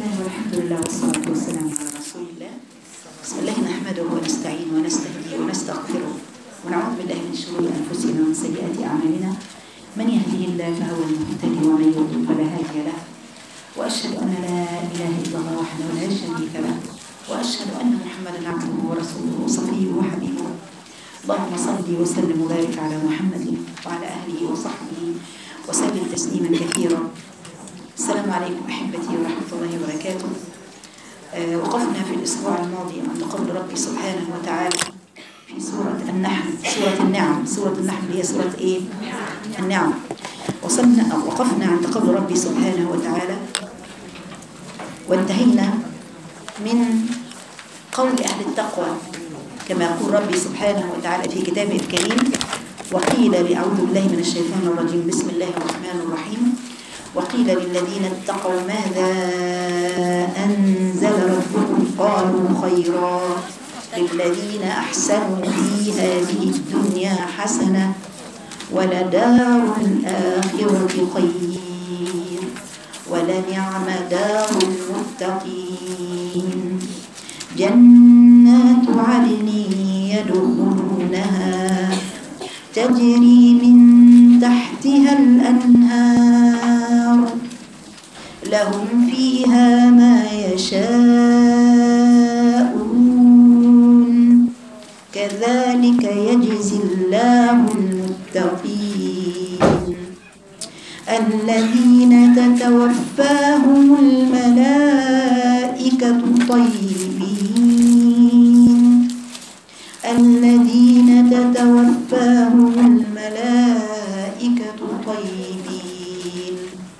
الله والحمد لله والصلاة والسلام على رسول الله بسم الله نحمده ونستعين ونستهديه ونستغفره ونعوذ بالله من شرور أنفسنا ومن سيئات أعمالنا من يهده الله فهو المهتدي ومن يضلل فلا هادي له وأشهد أن لا إله إلا الله وحده لا شريك له وأشهد أن محمدا عبده ورسوله وصفيه وحبيبه اللهم صل وسلم وبارك على محمد وعلى أهله وصحبه وسلم تسليما كثيرا السلام عليكم أحبتي ورحمة الله وبركاته آه، وقفنا في الأسبوع الماضي عند قول ربي سبحانه وتعالى في سورة النحل سورة النعم سورة النحل هي سورة إيه؟ النعم وصلنا أو وقفنا عند قول ربي سبحانه وتعالى وانتهينا من قول أهل التقوى كما يقول ربي سبحانه وتعالى في كتابه الكريم وقيل لأعوذ بالله من الشيطان الرجيم بسم الله الرحمن الرحيم وقيل للذين اتقوا ماذا أنزل ربكم قالوا خيرا للذين أحسنوا في هذه الدنيا حسنة ولدار الآخرة خير ولنعم دار المتقين جنات عدن يدخلونها تجري من تحتها الأنهار لهم فيها ما يشاءون كذلك يجزي الله المتقين الذين تتوفاهم الملائكة طيبين الذين تتوفاهم الملائكة طيبين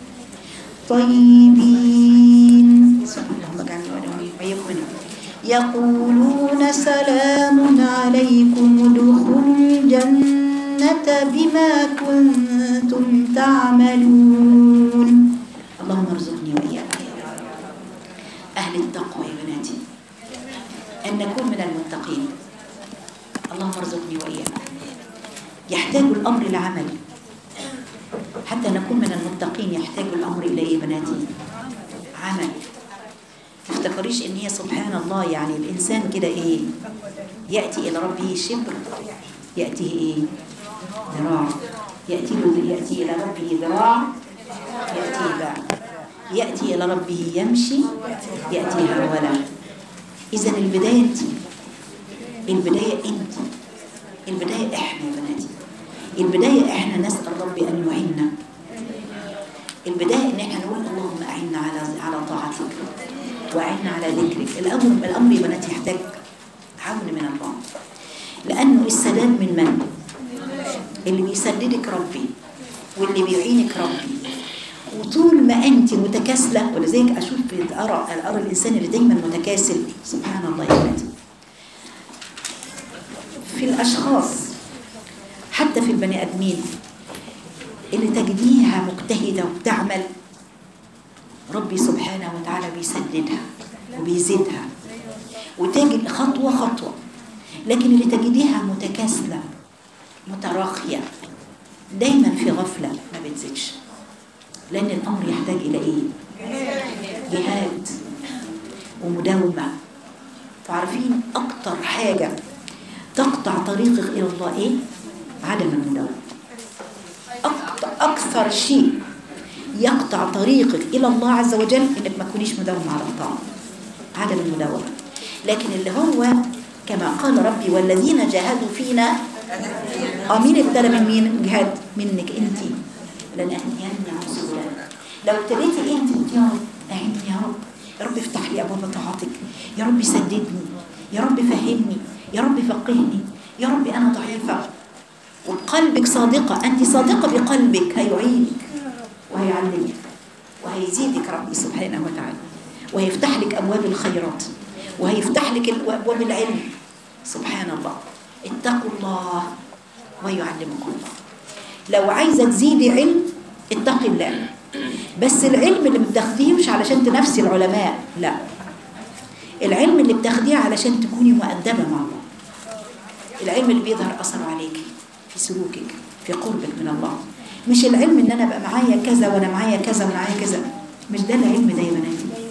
طيبين اللهم اجعلني وإياكم منهم يقولون سلام عليكم ادخلوا الجنة بما كنتم تعملون اللهم ارزقني وإياكم أهل التقوى يا بناتي أن نكون من المتقين اللهم ارزقني وإياكم يحتاج الأمر العمل حتى نكون من المتقين يحتاج الأمر إلى إيه بناتي عمل تفتكريش إن هي سبحان الله يعني الإنسان كده إيه يأتي إلى ربه شبر يأتي إيه ذراع يأتي له يأتي إلى ربه ذراع يأتي باع يأتي إلى ربه يمشي يأتي هرولا إذا البداية أنت البداية أنت البداية إحنا يا بناتي البداية إحنا نسأل ربي أن يعيننا البداية إن إحنا نقول اللهم أعنا على على طاعتك وأعنا على ذكرك الأمر الأمر يا بناتي يحتاج عون من الله لأنه السداد من من؟ اللي بيسددك ربي واللي بيعينك ربي وطول ما أنت متكاسلة ولذلك أشوف أرى أرى الإنسان اللي دايما متكاسل سبحان الله يا بناتي في الأشخاص حتى في البني آدمين اللي تجديها مجتهدة وبتعمل ربي سبحانه وتعالى بيسددها وبيزيدها وتجد خطوة خطوة لكن اللي تجديها متكاسلة متراخية دايما في غفلة ما بتزيدش لأن الأمر يحتاج إلى إيه؟ جهاد ومداومة تعرفين أكتر حاجة تقطع طريقك إلى الله إيه؟ عدم المداومة أكتر, أكثر شيء يقطع طريقك إلى الله عز وجل إنك ما تكونيش مداومة على الطاعة عدم المداومة لكن اللي هو كما قال ربي والذين جاهدوا فينا اه مين ابتلى من مين جهاد منك انت لنهدين سبلنا لو ابتليتي انت قلت يا رب اعيني يا رب يا رب افتح لي ابواب طاعتك يا رب سددني يا رب فهمني يا رب فقهني يا رب انا ضعيفه وقلبك صادقه انت صادقه بقلبك هيعينك وهيعلمك وهيزيدك ربي سبحانه وتعالى وهيفتح لك ابواب الخيرات وهيفتح لك ابواب العلم سبحان الله اتقوا الله ويعلمكم الله لو عايزه تزيدي علم اتقي الله بس العلم اللي بتاخديه مش علشان تنافسي العلماء لا العلم اللي بتاخديه علشان تكوني مؤدبه مع الله العلم اللي بيظهر اثره عليكي في سلوكك في قربك من الله مش العلم ان انا ابقى معايا كذا وانا معايا كذا وانا معايا كذا مش ده العلم ده يا بناتي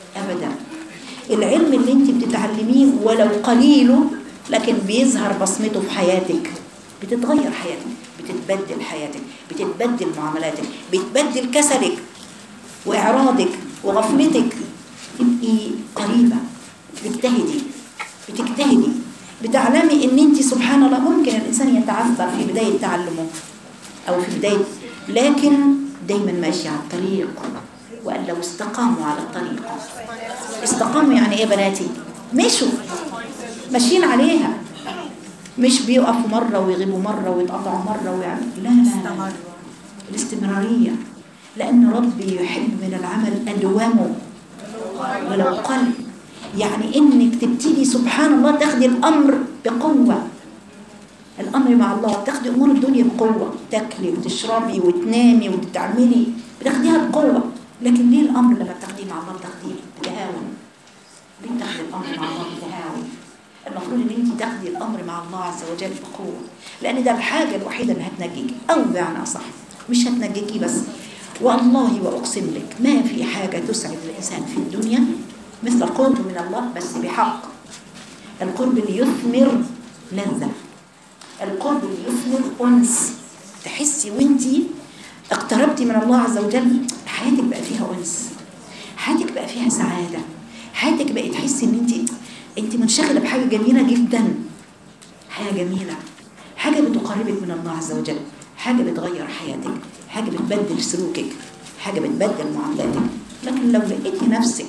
ابدا العلم اللي انت بتتعلميه ولو قليله لكن بيظهر بصمته في حياتك بتتغير حياتك بتتبدل حياتك بتتبدل معاملاتك بتبدل كسلك واعراضك وغفلتك تبقي قريبه بتجتهدي بتجتهدي بتعلمي ان انت سبحان الله ممكن الانسان يتعثر في بدايه تعلمه او في بدايه لكن دايما ماشي على الطريق وان لو استقاموا على الطريق استقاموا يعني ايه يا بناتي مشوا ماشيين عليها مش بيقفوا مرة ويغيبوا مرة ويتقطعوا مرة ويعمل لا لا لا الاستمرارية لأن ربي يحب من العمل أدوامه ولو قل يعني إنك تبتدي سبحان الله تاخدي الأمر بقوة الأمر مع الله تاخدي أمور الدنيا بقوة تاكلي وتشربي وتنامي وتتعملي بتاخديها بقوة لكن ليه الأمر لما بتاخديه مع الله بتاخديه بتهاون ليه بتاخدي الأمر مع الله بتهاون المفروض ان انت تاخدي الامر مع الله عز وجل بقوه لان ده الحاجه الوحيده اللي هتنجيك او بمعنى صح مش هتنجيكي بس والله واقسم لك ما في حاجه تسعد الانسان في الدنيا مثل القرب من الله بس بحق القرب اللي يثمر لذه القرب اللي يثمر انس تحسي وانت اقتربتي من الله عز وجل حياتك بقى فيها انس حياتك بقى فيها سعاده حياتك بقى تحسي ان انت انت منشغله بحاجه جميله جدا حاجه جميله حاجه بتقربك من الله عز وجل حاجه بتغير حياتك حاجه بتبدل سلوكك حاجه بتبدل معاملاتك لكن لو لقيتي نفسك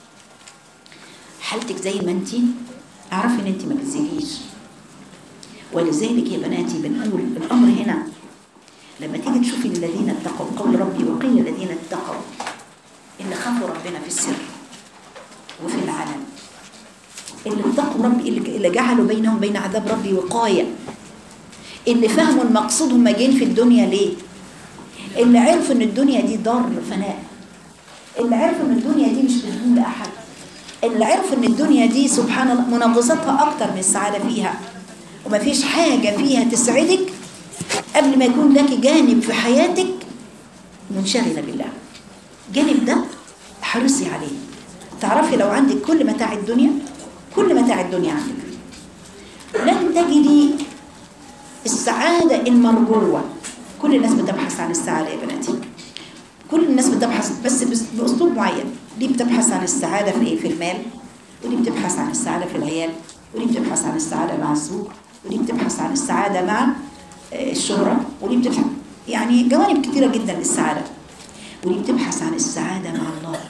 حالتك زي ما انت اعرفي ان انت ما بتزيديش ولذلك يا بناتي بنقول الامر هنا لما تيجي تشوفي الذين اتقوا قول ربي وقيل الذين اتقوا اللي خافوا ربنا في السر وفي العلن اللي اتقوا ربي اللي جعلوا بينهم بين عذاب ربي وقاية اللي فهموا المقصود هم جايين في الدنيا ليه اللي عرفوا ان الدنيا دي دار فناء اللي عرفوا ان الدنيا دي مش بتدوم لأحد اللي عرفوا ان الدنيا دي سبحان الله منغصاتها اكتر من السعادة فيها ومفيش حاجة فيها تسعدك قبل ما يكون لك جانب في حياتك منشغلة بالله جانب ده حرصي عليه تعرفي لو عندك كل متاع الدنيا كل متاع الدنيا عندك لن تجدي السعادة المرجوة كل الناس بتبحث عن السعادة يا بناتي كل الناس بتبحث بس بأسلوب معين دي بتبحث عن السعادة في ايه في المال ودي بتبحث عن السعادة في العيال ودي بتبحث عن السعادة مع الزوج ودي بتبحث عن السعادة مع الشهرة ودي بتبحث يعني جوانب كثيرة جدا للسعادة ودي بتبحث عن السعادة مع الله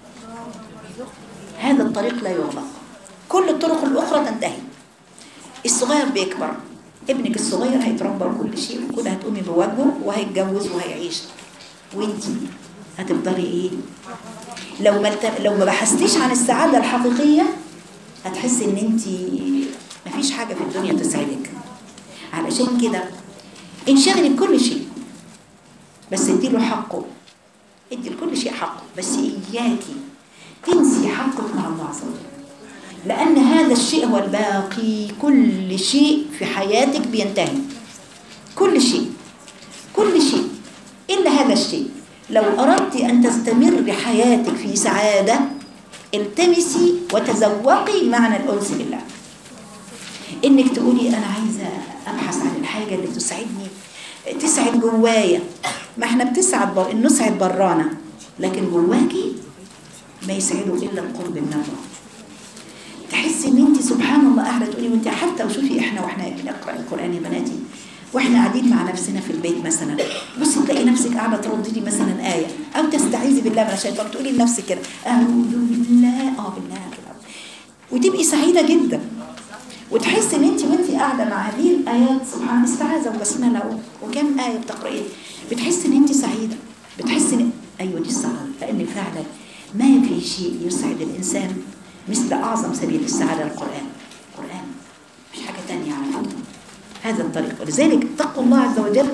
هذا الطريق لا يغلق كل الطرق الأخرى تنتهي الصغير بيكبر ابنك الصغير هيتربى وكل شيء وكل هتقومي بواجبه وهيتجوز وهيعيش وانتي هتفضلي ايه لو ما لو ما بحثتيش عن السعاده الحقيقيه هتحسي ان انت مفيش حاجه في الدنيا تسعدك علشان كده انشغلي بكل شيء بس اديله حقه ادي لكل شيء حقه بس اياكي تنسي حقك مع الله عز وجل لأن هذا الشيء هو الباقي كل شيء في حياتك بينتهي كل شيء كل شيء إلا هذا الشيء لو أردت أن تستمر حياتك في سعادة التمسي وتذوقي معنى الأنس بالله إنك تقولي أنا عايزة أبحث عن الحاجة اللي تسعدني تسعد جوايا ما احنا بتسعد بر... نسعد برانا لكن جواكي ما يسعده إلا القرب من الله تحسي ان انت سبحان الله قاعده تقولي وانت حتى وشوفي احنا واحنا بنقرا القران يا بناتي واحنا قاعدين مع نفسنا في البيت مثلا بصي تلاقي نفسك قاعده ترددي مثلا ايه او تستعيذي بالله من الشيطان تقولي لنفسك كده اعوذ بالله اه بالله كده وتبقي سعيده جدا وتحسي ان انت وانت قاعده مع هذه الايات سبحان استعاذه وبسمله وكم ايه بتقراي بتحسي ان انت سعيده بتحسي ان ايوه دي السعاده لان فعلا ما في شيء يسعد الانسان مثل أعظم سبيل السعادة القرآن القرآن مش حاجة تانية على فكرة هذا الطريق ولذلك اتقوا الله عز وجل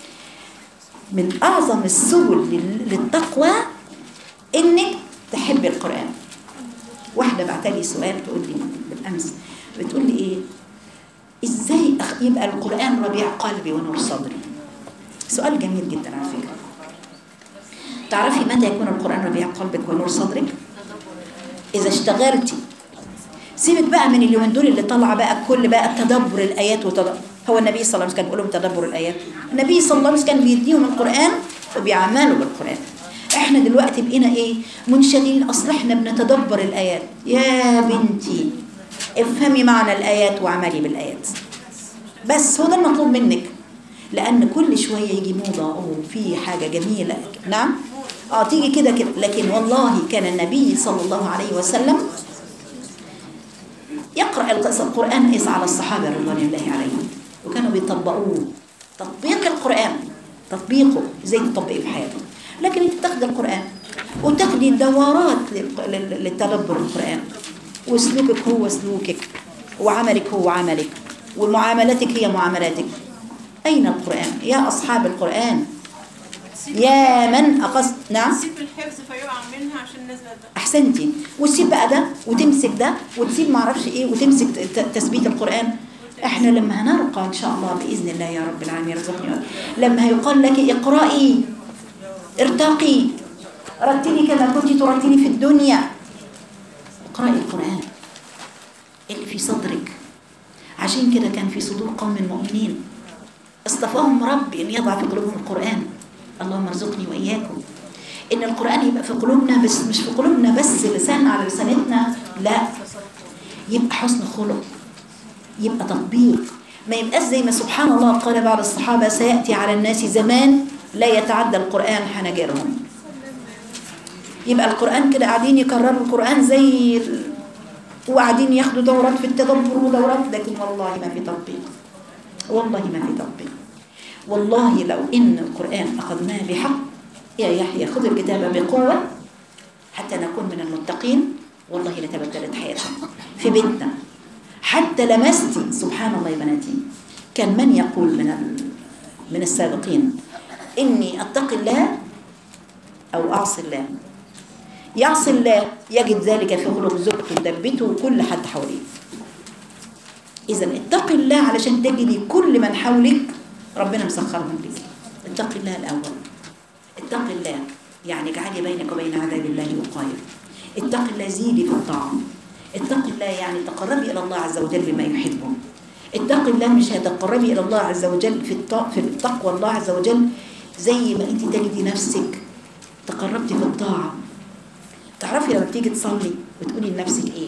من أعظم السبل للتقوى إنك تحب القرآن واحدة بعتلي سؤال تقول لي بالأمس بتقول لي إيه إزاي يبقى القرآن ربيع قلبي ونور صدري سؤال جميل جدا على فكرة تعرفي متى يكون القرآن ربيع قلبك ونور صدرك إذا اشتغلتي سيبك بقى من اليومين دول اللي طالعه بقى كل بقى تدبر الآيات وتدبر هو النبي صلى الله عليه وسلم كان بيقول لهم تدبر الآيات النبي صلى الله عليه وسلم كان بيديهم القرآن وبيعملوا بالقرآن احنا دلوقتي بقينا ايه منشغلين اصل احنا بنتدبر الآيات يا بنتي افهمي معنى الآيات وعملي بالآيات بس هو ده المطلوب منك لأن كل شوية يجي موضة أو في حاجة جميلة نعم اه تيجي كده كده لكن والله كان النبي صلى الله عليه وسلم يقرأ القصة القرآن إذ على الصحابة رضوان الله عليهم وكانوا بيطبقوه تطبيق القرآن تطبيقه زي تطبقيه في حياتهم لكن انت تاخدي القرآن وتاخدي دورات للق- لل- للتدبر القرآن وسلوكك هو سلوكك وعملك هو عملك ومعاملتك هي معاملاتك أين القرآن يا أصحاب القرآن يا من أقص نعم تسيب الحفظ فيقع منها عشان نزلت ده احسنتي وتسيب بقى ده وتمسك ده وتسيب معرفش ايه وتمسك ت- ت- تثبيت القران احنا لما هنرقى ان شاء الله باذن الله يا رب العالمين يرزقني وإياك. لما هيقال لك اقرأي ارتقي رتلي كما كنت ترتلي في الدنيا اقرأي القرآن اللي في صدرك عشان كده كان في صدور قوم المؤمنين اصطفاهم ربي ان يضع في قلوبهم القرآن اللهم ارزقني واياكم ان القرآن يبقى في قلوبنا بس مش في قلوبنا بس لسان على لسانتنا لا يبقى حسن خلق يبقى تطبيق ما يبقاش زي ما سبحان الله قال بعض الصحابة سيأتي على الناس زمان لا يتعدى القرآن حناجرهم يبقى القرآن كده قاعدين يكرروا القرآن زي ال... وقاعدين ياخدوا دورات في التدبر ودورات لكن والله ما في تطبيق والله ما في تطبيق والله لو إن القرآن أخذناه بحق يا يحيى خذ الكتاب بقوة حتى نكون من المتقين والله لتبدلت حياتنا في بيتنا حتى لمستي سبحان الله يا بناتي كان من يقول من ال- من السابقين إني أتقي الله أو أعصي الله يعصي الله يجد ذلك في خلق زوجته دبته وكل حد حواليه إذا اتقي الله علشان تجدي كل من حولك ربنا مسخرهم لك اتقي الله الأول اتقي الله يعني اجعلي بينك وبين عذاب الله وقاية اتقي الله زيدي في الطاعة اتقي الله يعني تقربي إلى الله عز وجل بما يحبه اتقي الله مش هتقربي إلى الله عز وجل في الط- في التقوى الله عز وجل زي ما انت تجدي نفسك تقربتي في الطاعة تعرفي لما بتيجي تصلي بتقولي لنفسك ايه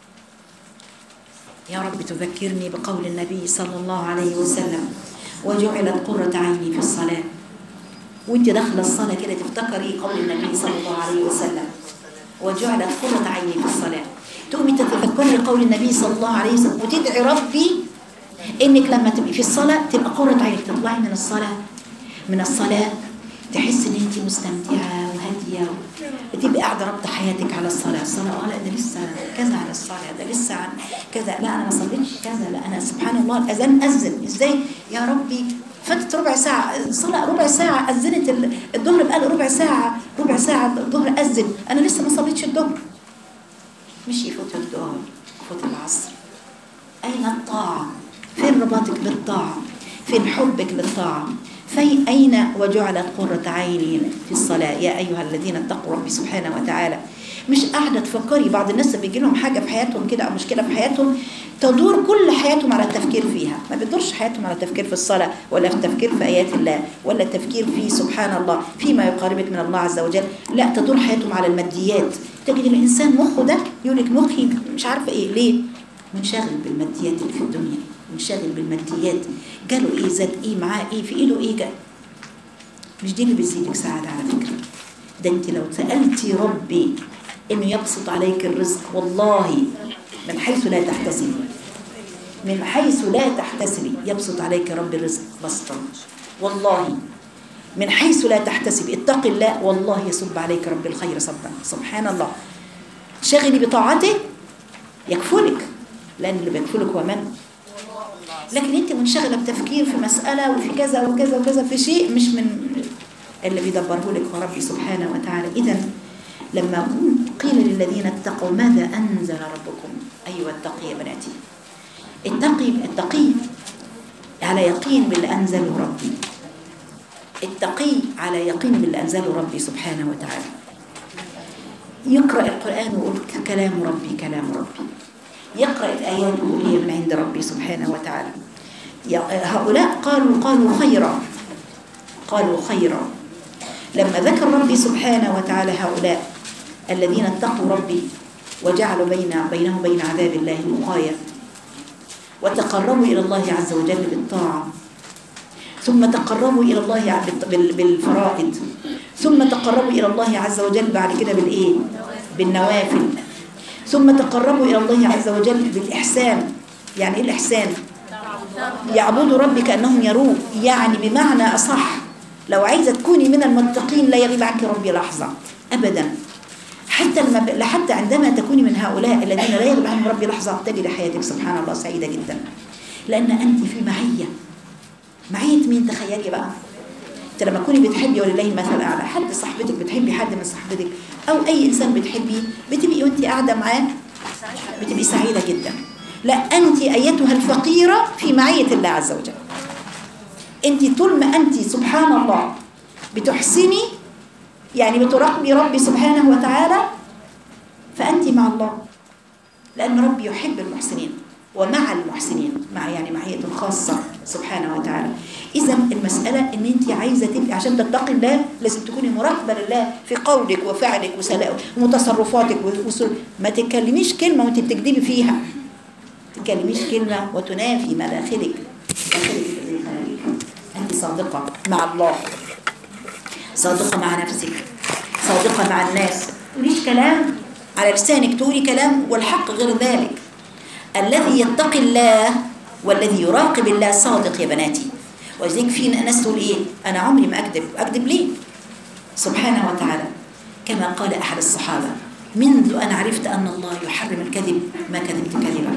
يا رب تذكرني بقول النبي صلى الله عليه وسلم وجعلت قرة عيني في الصلاة وانت داخله الصلاة كده تفتكري قول النبي صلى الله عليه وسلم وجعلت قرة عيني في الصلاة تقومي تتذكري قول النبي صلى الله عليه وسلم وتدعي ربي انك لما تبقي في الصلاة تبقى قرة عينك تطلعي من الصلاة من الصلاة تحس ان انت مستمتعة وهادية تبقى قاعدة رابطة حياتك على الصلاة الصلاة اه لا ده لسه كذا على الصلاة ده لسه عن كذا لا انا ما صليتش كذا لا انا سبحان الله الاذان اذن ازاي يا ربي فاتت ربع ساعة الصلاة ربع ساعة أذنت ال- الظهر بقى له ربع ساعة ربع ساعة الظهر أذن أنا لسه ما صليتش الظهر مش يفوت الظهر يفوت العصر أين الطاعة؟ فين رباطك بالطاعة؟ فين حبك للطاعة؟ في أين وجعلت قرة عيني في الصلاة يا أيها الذين اتقوا ربي سبحانه وتعالى مش قاعدة تفكري بعض الناس بيجي لهم حاجة في حياتهم كده أو مشكلة في حياتهم تدور كل حياتهم على التفكير فيها ما بيدورش حياتهم على التفكير في الصلاة ولا في التفكير في آيات الله ولا التفكير في سبحان الله فيما يقاربك من الله عز وجل لا تدور حياتهم على الماديات تجد الإنسان مخه ده يقول لك مخي مش عارفة إيه ليه منشغل بالماديات اللي في الدنيا منشغل بالماديات جاله ايه زاد ايه معاه ايه في ايده ايه جا مش دي اللي بتزيدك سعادة على فكرة ده انت لو سألتي ربي انه يبسط عليك الرزق والله من حيث لا تحتسبي من حيث لا تحتسبي يبسط عليك رب الرزق بسطا والله من حيث لا تحتسبي اتق الله والله يصب عليك رب الخير صبا سبحان الله شغلي بطاعته يكفلك لأن اللي بيكفلك هو من لكن انت منشغلة بتفكير في مسألة وفي كذا وكذا وكذا في شيء مش من اللي بيدبره لك هو ربي سبحانه وتعالى إذا لما قيل للذين اتقوا ماذا أنزل ربكم أيها التقي يا بناتي التقي التقي على يقين باللي أنزله ربي التقي على يقين باللي أنزله ربي سبحانه وتعالى يقرأ القرآن ويقول كلام ربي كلام ربي يقرأ الآيات ويقول هي من عند ربي سبحانه وتعالى يا- هؤلاء قالوا قالوا خيرا قالوا خيرا لما ذكر ربي سبحانه وتعالى هؤلاء الذين اتقوا ربي وجعلوا بين بينهم وبين عذاب الله وقاية وتقربوا إلى الله عز وجل بالطاعة ثم تقربوا إلى الله ع- بال- بال- بالفرائض ثم تقربوا إلى الله عز وجل بعد كده بالإيه؟ بالنوافل ثم تقربوا إلى الله عز وجل بالإحسان يعني إيه الإحسان؟ يعبدوا ربي كأنهم يروه يعني بمعنى أصح لو عايزة تكوني من المتقين لا يغيب عنك ربي لحظة أبدا حتى لما ب... حتى عندما تكوني من هؤلاء الذين لا يغيب عنهم ربي لحظة تجد حياتك سبحان الله سعيدة جدا لأن أنت في معية معية مين تخيلي بقى انت لما تكوني بتحبي ولله المثل الاعلى حد صاحبتك بتحبي حد من صاحبتك او اي انسان بتحبيه بتبقي وانت قاعده معاه بتبقي سعيده جدا لا انت ايتها الفقيره في معيه الله عز وجل انت طول ما انت سبحان الله بتحسني يعني بتراقبي ربي سبحانه وتعالى فانت مع الله لان ربي يحب المحسنين ومع المحسنين مع يعني معية خاصة سبحانه وتعالى إذا المسألة إن أنت عايزة تبقي عشان تتقي الله لازم تكوني مراقبة لله في قولك وفعلك وسلا- وتصرفاتك وسل... ما تتكلميش كلمة وأنت بتكذبي فيها ما تتكلميش كلمة وتنافي مداخلك داخلك الذي خلقك أنت صادقة مع الله صادقة مع نفسك صادقة مع الناس تقوليش كلام على لسانك تقولي كلام والحق غير ذلك الذي يتقي الله والذي يراقب الله صادق يا بناتي ولذلك في ناس تقول ايه انا عمري ما اكذب اكذب ليه سبحانه وتعالى كما قال احد الصحابه منذ ان عرفت ان الله يحرم الكذب ما كذبت كذبا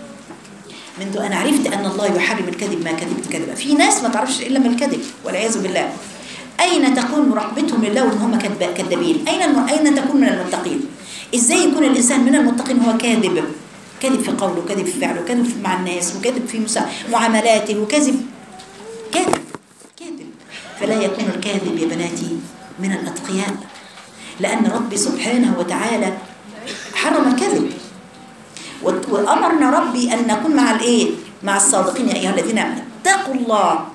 منذ ان عرفت ان الله يحرم الكذب ما كذبت كذبا في ناس ما تعرفش الا من الكذب والعياذ بالله اين تكون مراقبتهم لله وان هم كذب- كذابين اين الم- اين تكون من المتقين ازاي يكون الانسان من المتقين هو كاذب كذب في قوله كذب في فعله كذب في- مع الناس وكذب في مسا- معاملاته وكذب كاذب كاذب فلا يكون الكاذب يا بناتي من الأتقياء لأن ربي سبحانه وتعالى حرم الكذب وت- وأمرنا ربي أن نكون مع الإيه؟ مع الصادقين يا أيها الذين آمنوا اتقوا الله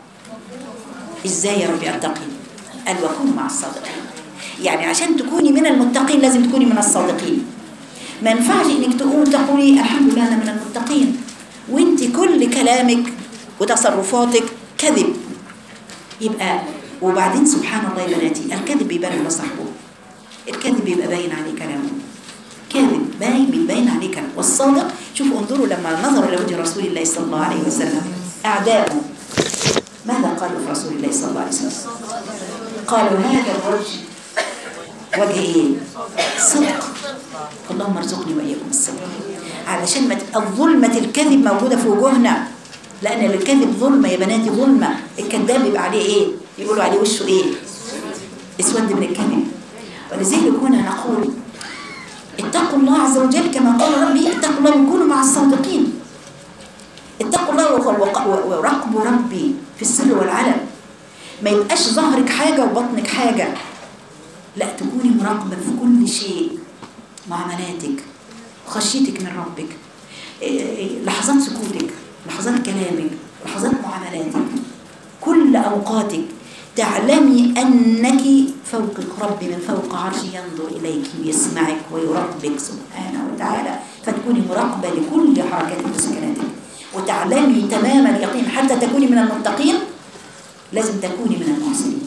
إزاي يا ربي أتقي؟ قال وكونوا مع الصادقين يعني عشان تكوني من المتقين لازم تكوني من الصادقين ما ينفعش انك تقوم تقولي الحمد لله انا من المتقين وانت كل كلامك وتصرفاتك كذب يبقى وبعدين سبحان الله يا بناتي الكذب بيبان على صاحبه الكذب بيبقى باين عليه كلامه كاذب باين بيبين عليه كلامه والصادق شوفوا انظروا لما نظروا الى وجه رسول الله صلى الله عليه وسلم اعداؤه ماذا قالوا في رسول الله صلى الله عليه وسلم قالوا هذا الوجه وجه ايه صدق اللهم ارزقني واياكم الصدق علشان ما ت- الظلمة الكذب موجودة في وجوهنا لأن الكذب ظلمة يا بناتي ظلمة الكذاب بيبقى عليه إيه؟ يقولوا عليه وشه إيه؟ اسود من الكذب ولذلك هنا نقول اتقوا الله عز وجل كما قال ربي اتقوا الله وكونوا مع الصادقين اتقوا الله وق- وق- وراقبوا ربي في السر والعلن ما يبقاش ظهرك حاجة وبطنك حاجة لا تكوني مراقبة في كل شيء معاملاتك خشيتك من ربك إيه إيه لحظات سكوتك لحظات كلامك لحظات معاملاتك كل أوقاتك تعلمي أنك فوق ربي من فوق عرش ينظر إليك ويسمعك ويراقبك سبحانه وتعالى فتكوني مراقبة لكل حركاتك وسكناتك وتعلمي تمام اليقين حتى تكوني من المتقين لازم تكوني من المحسنين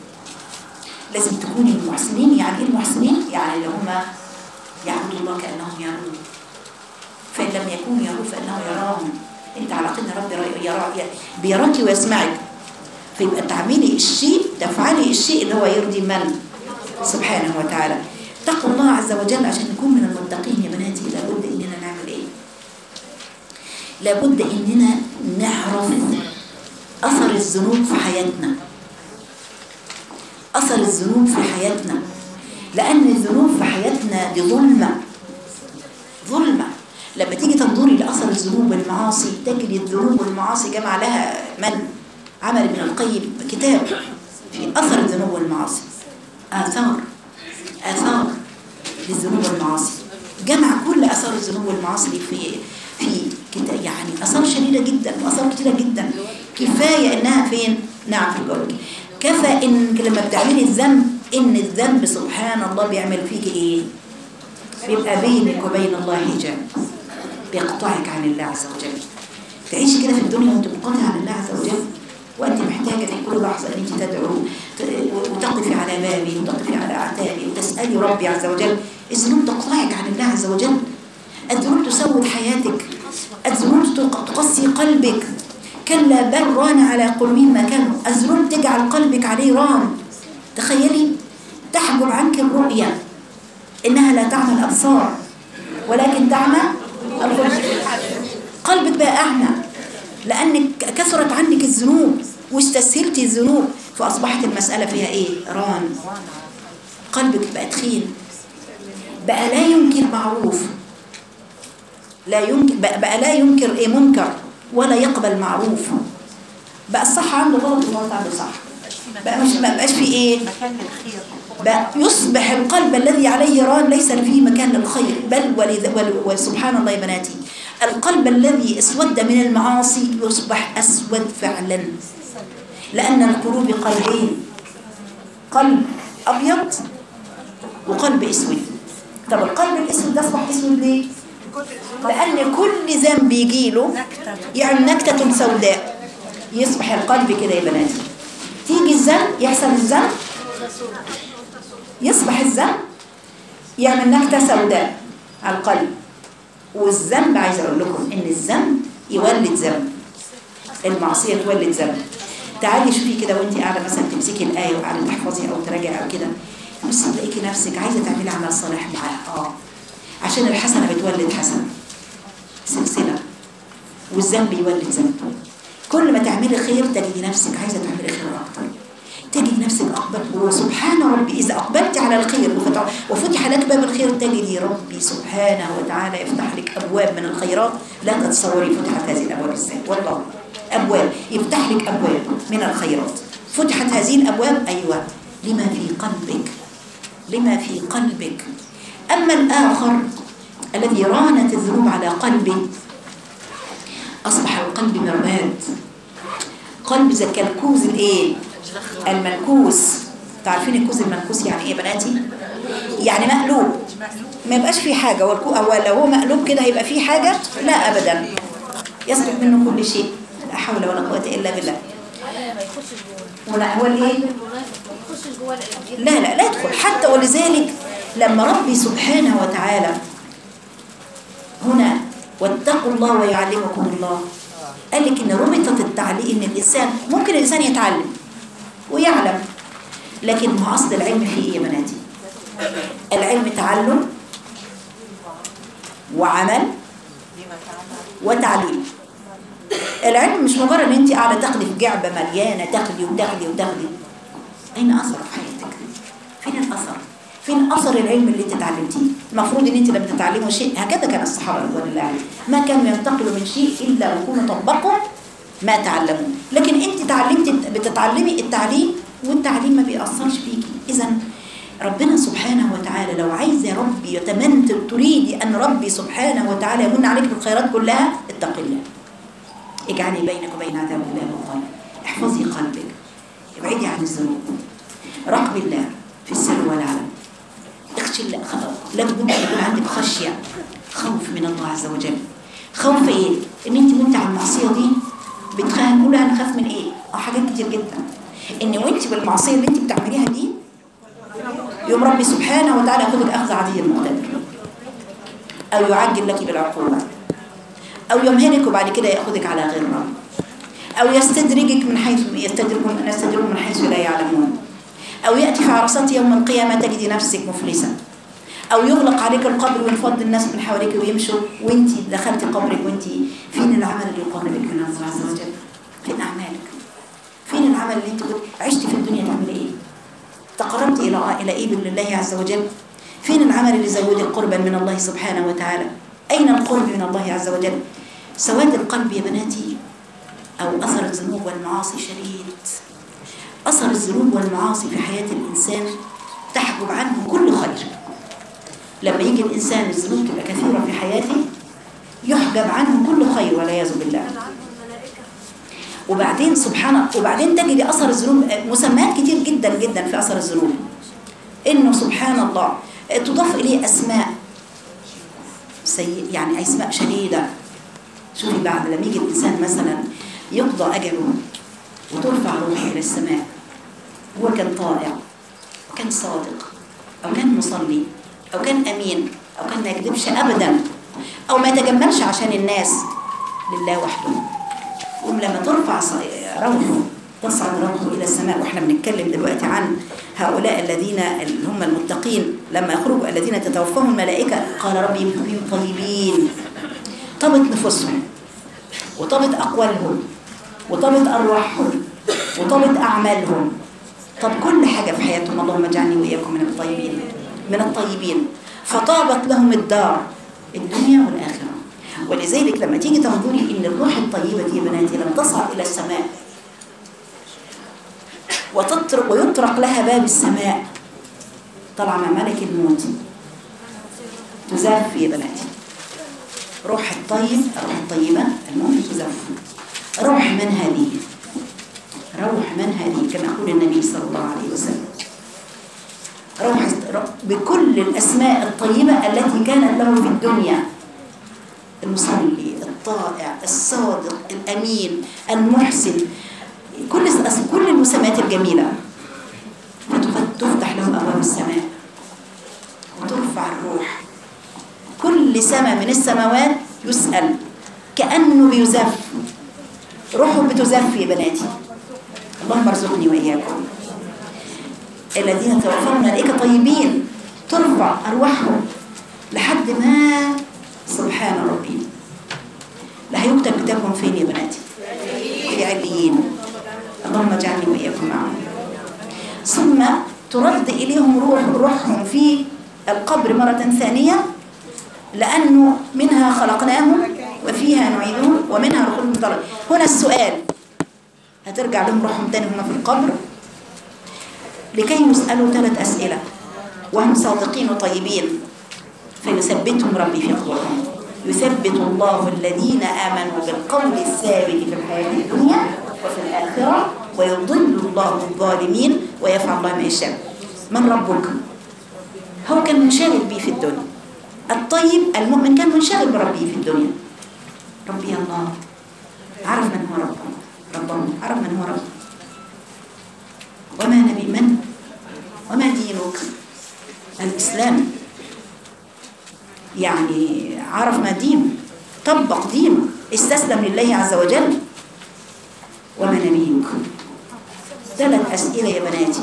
لازم تكوني من المحسنين يعني ايه المحسنين يعني اللي هم يعبدوا الله كانهم يرون فان لم يكونوا يرون فانه يراهم انت على قدر ربي رأي- يرى بيراك ويسمعك فيبقى تعملي الشيء تفعلي الشيء اللي هو يرضي من سبحانه وتعالى اتقوا الله عز وجل عشان نكون من المتقين يا بناتي لابد اننا نعمل ايه لابد اننا نعرف اثر الذنوب في حياتنا أثر الذنوب في حياتنا لأن الذنوب في حياتنا دي ظلمة ظلمة لما تيجي تنظري لأثر الذنوب والمعاصي تجري الذنوب والمعاصي جمع لها من عمل ابن القيم كتاب في أثر الذنوب والمعاصي آثار آثار للذنوب والمعاصي جمع كل اثار الذنوب والمعاصي في في كده يعني اثار شديده جدا واثار كتيره جدا كفايه انها فين نعم في الجوج كفى ان لما بتعملي الذنب ان الذنب سبحان الله بيعمل فيك ايه بيبقى بينك وبين الله حجاب بيقطعك عن الله عز وجل تعيشي كده في الدنيا وانت منقطعه عن الله عز وجل وانت محتاجه في كل لحظه ان انت تدعو ت- وتقفي على بابي وتقفي على اعتابي وتسالي ربي عز وجل الذنوب تقطعك عن الله عز وجل الذنوب تسود حياتك الذنوب تق- تقسي قلبك كلا بل ران على قلوبهم ما كانوا الذنوب تجعل قلبك عليه ران تخيلي تحجب عنك الرؤيه انها لا تعمى الابصار ولكن تعمى القلوب قلبك بقى أعمى لأنك كثرت عنك الذنوب واستسهلتي الذنوب فأصبحت المسألة فيها إيه؟ ران قلبك بقى تخين بقى لا ينكر معروف لا ينكر بقى, بقى لا ينكر إيه منكر ولا يقبل معروف بقى الصح عنده غلط والغلط عنده صح بقى مش ما بقاش في إيه؟ مكان للخير بقى يصبح القلب الذي عليه ران ليس فيه مكان للخير بل ولذ- ول- وسبحان الله يا بناتي القلب الذي اسود من المعاصي يصبح أسود فعلا لأن القلوب قلبين قلب أبيض وقلب أسود طب القلب الأسود ده أصبح أسود ليه؟ لأن كل ذنب يجيله يعني نكتة سوداء يصبح القلب كده يا بناتي تيجي الذنب يحصل الذنب يصبح الذنب يعمل نكتة سوداء على القلب والذنب عايزه اقول لكم ان الذنب يولد ذنب المعصيه تولد ذنب تعالي شوفي كده وانت قاعده مثلا تمسكي الايه وقاعده تحفظي او تراجعي او كده بس تلاقيكي نفسك عايزه تعملي عمل صالح معاها اه عشان الحسنه بتولد حسنه سلسله والذنب يولد ذنب كل ما تعملي خير تجدي نفسك عايزه تعملي خير اكتر تجد نفسك أقبل وسبحان ربي إذا أقبلت على الخير وفتح, وفتح لك باب الخير تجدي ربي سبحانه وتعالى يفتح لك أبواب من الخيرات لا تتصوري فتحت هذه الأبواب إزاي والله أبواب يفتح لك أبواب من الخيرات فتحت هذه الأبواب أيوة لما في قلبك لما في قلبك أما الآخر الذي رانت الذنوب على قلبه أصبح القلب مرماد قلب زي كالكوز الإيه المنكوس تعرفين الكوز المنكوس يعني ايه يا بناتي يعني مقلوب ما يبقاش فيه حاجه والكو او لو هو مقلوب كده هيبقى فيه حاجه لا ابدا يسقط منه كل شيء لا حول ولا قوه الا بالله ما يخشش جوه ولا هو الايه ما يخشش جوه القلب لا لا لا يدخل حتى ولذلك لما ربي سبحانه وتعالى هنا واتقوا الله ويعلمكم الله قال لك ان ربطت التعليم ان الانسان ممكن الانسان يتعلم ويعلم لكن ما اصل العلم فيه ايه يا بناتي العلم تعلم وعمل وتعليم العلم مش مجرد ان انت قاعده تاخدي في جعبه مليانه تاخدي وتاخدي وتاخدي اين اثر في حياتك فين الاثر فين اثر العلم اللي انت اتعلمتيه المفروض ان انت لما تتعلموا شيء هكذا كان الصحابه رضوان الله عليهم ما كانوا ينتقلوا من شيء الا ويكونوا طبقوا ما تعلموا لكن انت تعلمت بتتعلمي التعليم والتعليم ما بيأثرش فيكي اذا ربنا سبحانه وتعالى لو عايز يا ربي يتمنى تريدي ان ربي سبحانه وتعالى يمن عليك بالخيرات كلها اتقي الله اجعلي بينك وبين عذاب الله وقال احفظي قلبك ابعدي عن الذنوب راقبي الله في السر والعلن اخشي الله خ- لابد ان يكون عندك خشيه خوف من الله عز وجل خوف ايه ان انت وانت على المعصيه دي بتخاف نقول انا خاف من ايه اه حاجات كتير جدا ان وانت بالمعصيه اللي انت بتعمليها دي يوم ربي سبحانه وتعالى ياخذك اخذ عزيز مقتدر او يعجل لك بالعقوبه او يمهلك وبعد كده ياخذك على غره او يستدرجك من حيث يستدرجون يستدرجون من حيث لا يعلمون او ياتي في عرصات يوم القيامه تجدي نفسك مفلسه او يغلق عليك القبر وينفض الناس من حواليك ويمشوا وانت دخلت قبرك وانت فين العمل اللي يقربك من الله عز وجل فين اعمالك فين العمل اللي انت كنت عشت في الدنيا تعمل ايه تقربت الى الى ايه لله عز وجل فين العمل اللي زودك قربا من الله سبحانه وتعالى اين القرب من الله عز وجل سواد القلب يا بناتي او اثر الذنوب والمعاصي شديد اثر الذنوب والمعاصي في حياه الانسان تحجب عنه كل خير لما يجي الإنسان الذنوب تبقى كثيرة في حياته يحجب عنه كل خير والعياذ بالله وبعدين سبحان وبعدين تجد أثر الذنوب مسميات كتير جدا جدا في أثر الذنوب إنه سبحان الله تضاف إليه أسماء سيء يعني أسماء شديدة شوفي بعد لما يجي الإنسان مثلا يقضى أجله وترفع روحه إلى السماء هو كان طائع وكان صادق أو كان مصلي أو كان أمين أو كان ما يكذبش أبدا أو ما يتجملش عشان الناس لله وحده ولما ترفع ص- روحه تصعد روحه إلى السماء وإحنا بنتكلم دلوقتي عن هؤلاء الذين اللي هم المتقين لما يخرجوا الذين تتوفاهم الملائكة قال ربي فيهم طيبين طبت نفوسهم وطبت أقوالهم وطبت أرواحهم وطبت أعمالهم طب كل حاجة في حياتهم اللهم اجعلني وإياكم من الطيبين من الطيبين فطابت لهم الدار الدنيا والآخرة ولذلك لما تيجي تنظري إن الروح الطيبة دي يا بناتي لم تصعد إلى السماء وتطرق ويطرق لها باب السماء طلع مع ملك الموت تزف يا بناتي روح الطيب الروح الطيبة المؤمن تزف روح من هذه روح من هذه كما يقول النبي صلى الله عليه وسلم روح بكل الأسماء الطيبة التي كانت له في الدنيا المصلي الطائع الصادق الأمين المحسن كل كل المسميات الجميلة فتفتح لهم أبواب السماء وترفع الروح كل سماء من السماوات يسأل كأنه بيزف روحه بتزف يا بناتي اللهم ارزقني وإياكم الذين توفاهم الملائكة طيبين ترفع أرواحهم لحد ما سبحان ربي لا هيكتب كتابهم فين يا بناتي في عليين اللهم اجعلني وإياكم معهم ثم ترد إليهم روح روحهم في القبر مرة ثانية لأنه منها خلقناهم وفيها نعيدهم ومنها نخرجهم طلب هنا السؤال هترجع لهم روحهم تاني هم في القبر لكي يسألوا ثلاث أسئلة وهم صادقين وطيبين فيثبتهم ربي في قبورهم يثبت الله الذين آمنوا بالقول الثابت في الحياة الدنيا وفي الآخرة ويضل الله الظالمين ويفعل الله ما يشاء من ربك؟ هو كان منشغل بيه في الدنيا الطيب المؤمن كان منشغل بربه في الدنيا ربي الله عرف من هو ربه ربه عرف من هو ربه وما نبي من وما دينك الإسلام يعني عرف ما دينه طبق دينه استسلم لله عز وجل وما نبيك ثلاث أسئلة يا بناتي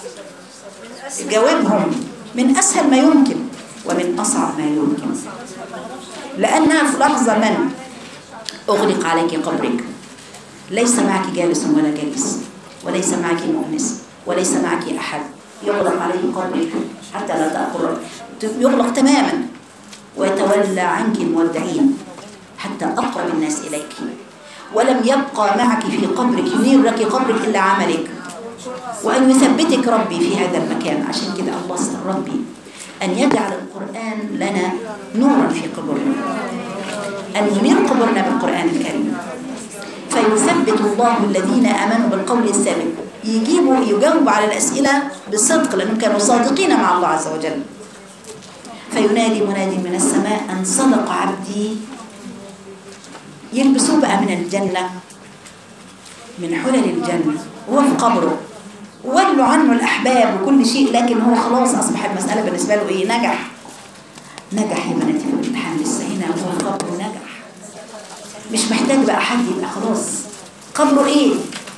جاوبهم من أسهل ما يمكن ومن أصعب ما يمكن لأنها في لحظة من أغلق عليك قبرك ليس معك جالس ولا جالس وليس معك مؤنس وليس معك أحد يغلق عليه قبرك حتى لا تأخر يغلق تماما ويتولى عنك المودعين حتى أقرب الناس إليك ولم يبقى معك في قبرك ينير لك قبرك إلا عملك وأن يثبتك ربي في هذا المكان عشان كده الله سأل ربي أن يجعل القرآن لنا نورا في قبورنا أن ينير قبورنا بالقرآن الكريم فيثبت الله الذين آمنوا بالقول الثابت يجيبوا يجاوبوا على الأسئلة بصدق لأنهم كانوا صادقين مع الله عز وجل فينادي منادي من السماء أن صدق عبدي يلبسوه بقى من الجنة من حلل الجنة وهو في قبره ولوا عنه الأحباب وكل شيء لكن هو خلاص أصبح المسألة بالنسبة له إيه نجح نجح يا بناتي في الامتحان لسه هنا وهو في قبره نجح مش محتاج بقى حد يبقى خلاص قبره إيه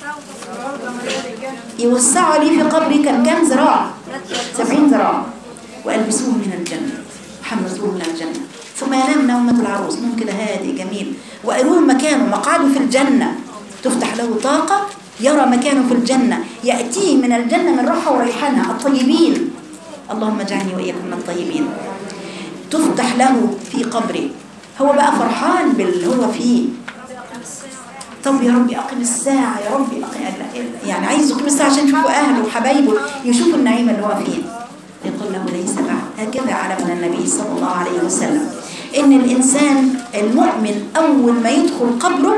يوسعوا لي في قبري كم كم ذراع سبعين ذراع وألبسوه من الجنة حملوه من الجنة ثم ينام نومة العروس نوم كده هادي جميل وأروه مكانه مقعده في الجنة تفتح له طاقة يرى مكانه في الجنة يأتيه من الجنة من روحه وريحانها الطيبين اللهم اجعلني وإياكم من الطيبين تفتح له في قبره هو بقى فرحان باللي هو فيه طب يا ربي أقم الساعة يا ربي أقم يعني عايز يقيم الساعة عشان يشوفوا أهله وحبايبه يشوفوا النعيم اللي هو فيه يقول له ليس بعد هكذا علمنا النبي صلى الله عليه وسلم إن الإنسان المؤمن أول ما يدخل قبره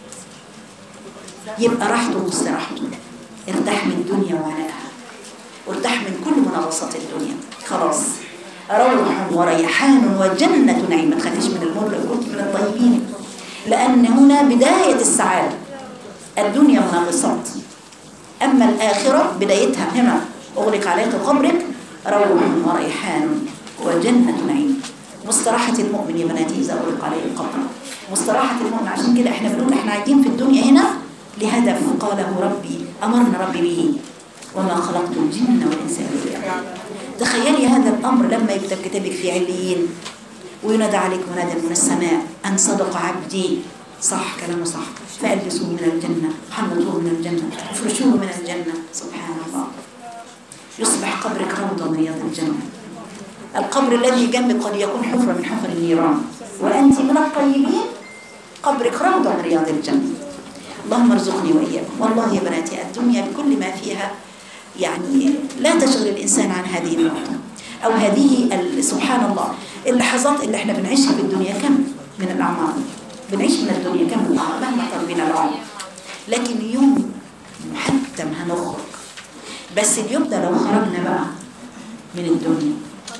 يبقى راحته واستراحته ارتاح من الدنيا وعنائها وارتاح من كل منغصات الدنيا خلاص روح وريحان وجنة نعيم ما تخليش من المر كنت من الطيبين لأن هنا بداية السعادة الدنيا منغصات أما الآخرة بدايتها هنا أغلق عليك قبرك روح وريحان وجنة نعيم مستراحة المؤمن يا بناتي إذا أغلق عليه القبر مستراحة المؤمن عشان كده احنا بنقول احنا عايزين في الدنيا هنا لهدف قاله ربي أمرنا ربي به وما خلقت الجن والإنس إلا ليعبدون تخيلي هذا الأمر لما يكتب كتابك في عليين وينادى عليك منادى من السماء أن صدق عبدي صح كلامه صح فألبسوه من الجنة حنطوه من الجنة فرشوه من الجنة سبحان الله يصبح قبرك روضة من رياض الجنة القبر الذي جنبك قد يكون حفرة من حفر النيران وأنت من الطيبين قبرك روضة من رياض الجنة اللهم ارزقني وإياكم والله يا بناتي الدنيا بكل ما فيها يعني لا تشغل الإنسان عن هذه النقطة أو هذه ال- سبحان الله اللحظات اللي احنا بنعيشها في الدنيا كم من الأعمار بنعيش من الدنيا كم من الأعمار مهما طال بنا العمر لكن يوم محتم هنخرج بس اليوم ده لو خرجنا بقى من الدنيا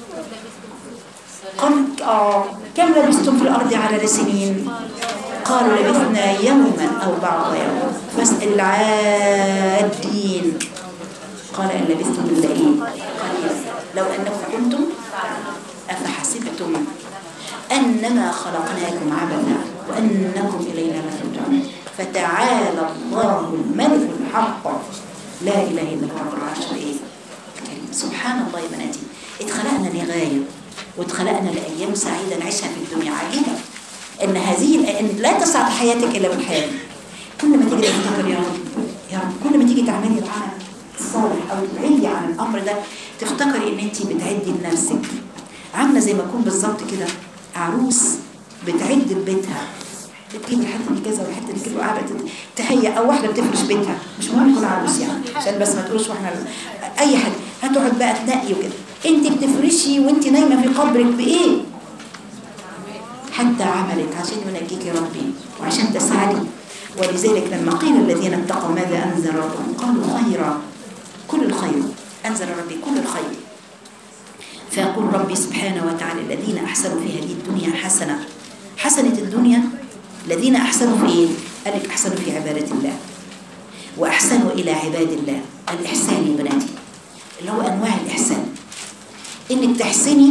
قم آه كم لبستم في الأرض عدد سنين قالوا لبثنا يوما أو بعض يوم فاسأل العادين قال إن لبثتم إلا إيه قليلا لو أنكم كنتم أفحسبتم أنما خلقناكم عبثا وأنكم إلينا لا ترجعون فتعالى الله الملك الحق لا إله إلا هو رب العرش الكريم سبحان الله يا بناتي اتخلقنا لغاية واتخلقنا لأيام سعيدة نعيشها في الدنيا عجيبة إن هذه الأ- إن لا تسعد حياتك إلا بالحياة كل ما تيجي تفتكر يا رب يا رب كل ما تيجي تعملي العمل الصالح أو تبعدي عن الأمر ده تفتكري إن أنت بتعدي لنفسك عاملة زي ما أكون بالظبط كده عروس بتعد لبيتها بتجيب الحته دي كذا والحته دي كذا وقاعده تت- تهيأ او واحده بتفرش بيتها مش مهم تكون عروس يعني عشان بس ما تقولش واحنا اي حاجه هتقعد بقى تنقي وكده انت بتفرشي وانت نايمه في قبرك بايه؟ حتى عملك عشان ينجيك ربي وعشان تسعدي ولذلك لما قيل الذين اتقوا ماذا انزل ربهم قالوا خيرا كل الخير انزل ربي كل الخير فيقول ربي سبحانه وتعالى الذين احسنوا في هذه الدنيا حسنه حسنه الدنيا الذين احسنوا في ايه؟ قال لك احسنوا في عباده الله واحسنوا الى عباد الله الاحسان يا بناتي اللي هو انواع الاحسان انك تحسني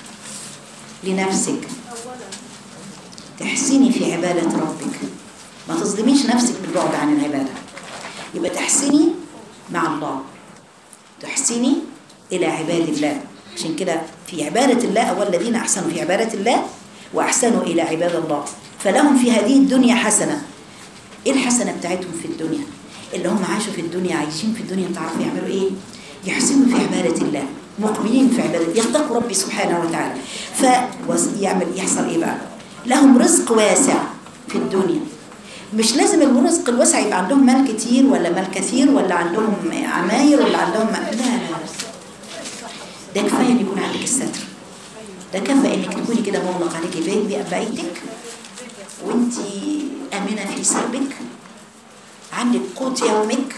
لنفسك تحسني في عبادة ربك ما تظلميش نفسك بالبعد عن العبادة يبقى تحسني مع الله تحسني إلى عباد الله عشان كده في عبادة الله أو الذين أحسنوا في عبادة الله وأحسنوا إلى عباد الله فلهم في هذه الدنيا حسنة إيه الحسنة بتاعتهم في الدنيا اللي هم عاشوا في الدنيا عايشين في الدنيا تعرفوا يعملوا إيه يحسنوا في عبادة الله مقبلين في عبادة يتقوا ربي سبحانه وتعالى فيعمل يحصل إيه بقى لهم رزق واسع في الدنيا مش لازم الرزق الواسع يبقى عندهم مال كتير ولا مال كثير ولا عندهم عماير ولا عندهم لا لا لا ده كفايه ان يكون عندك الستر ده كفايه انك تكوني كده مغلق عليكي بيت بيتك وانت امنه في سربك عندك قوت يومك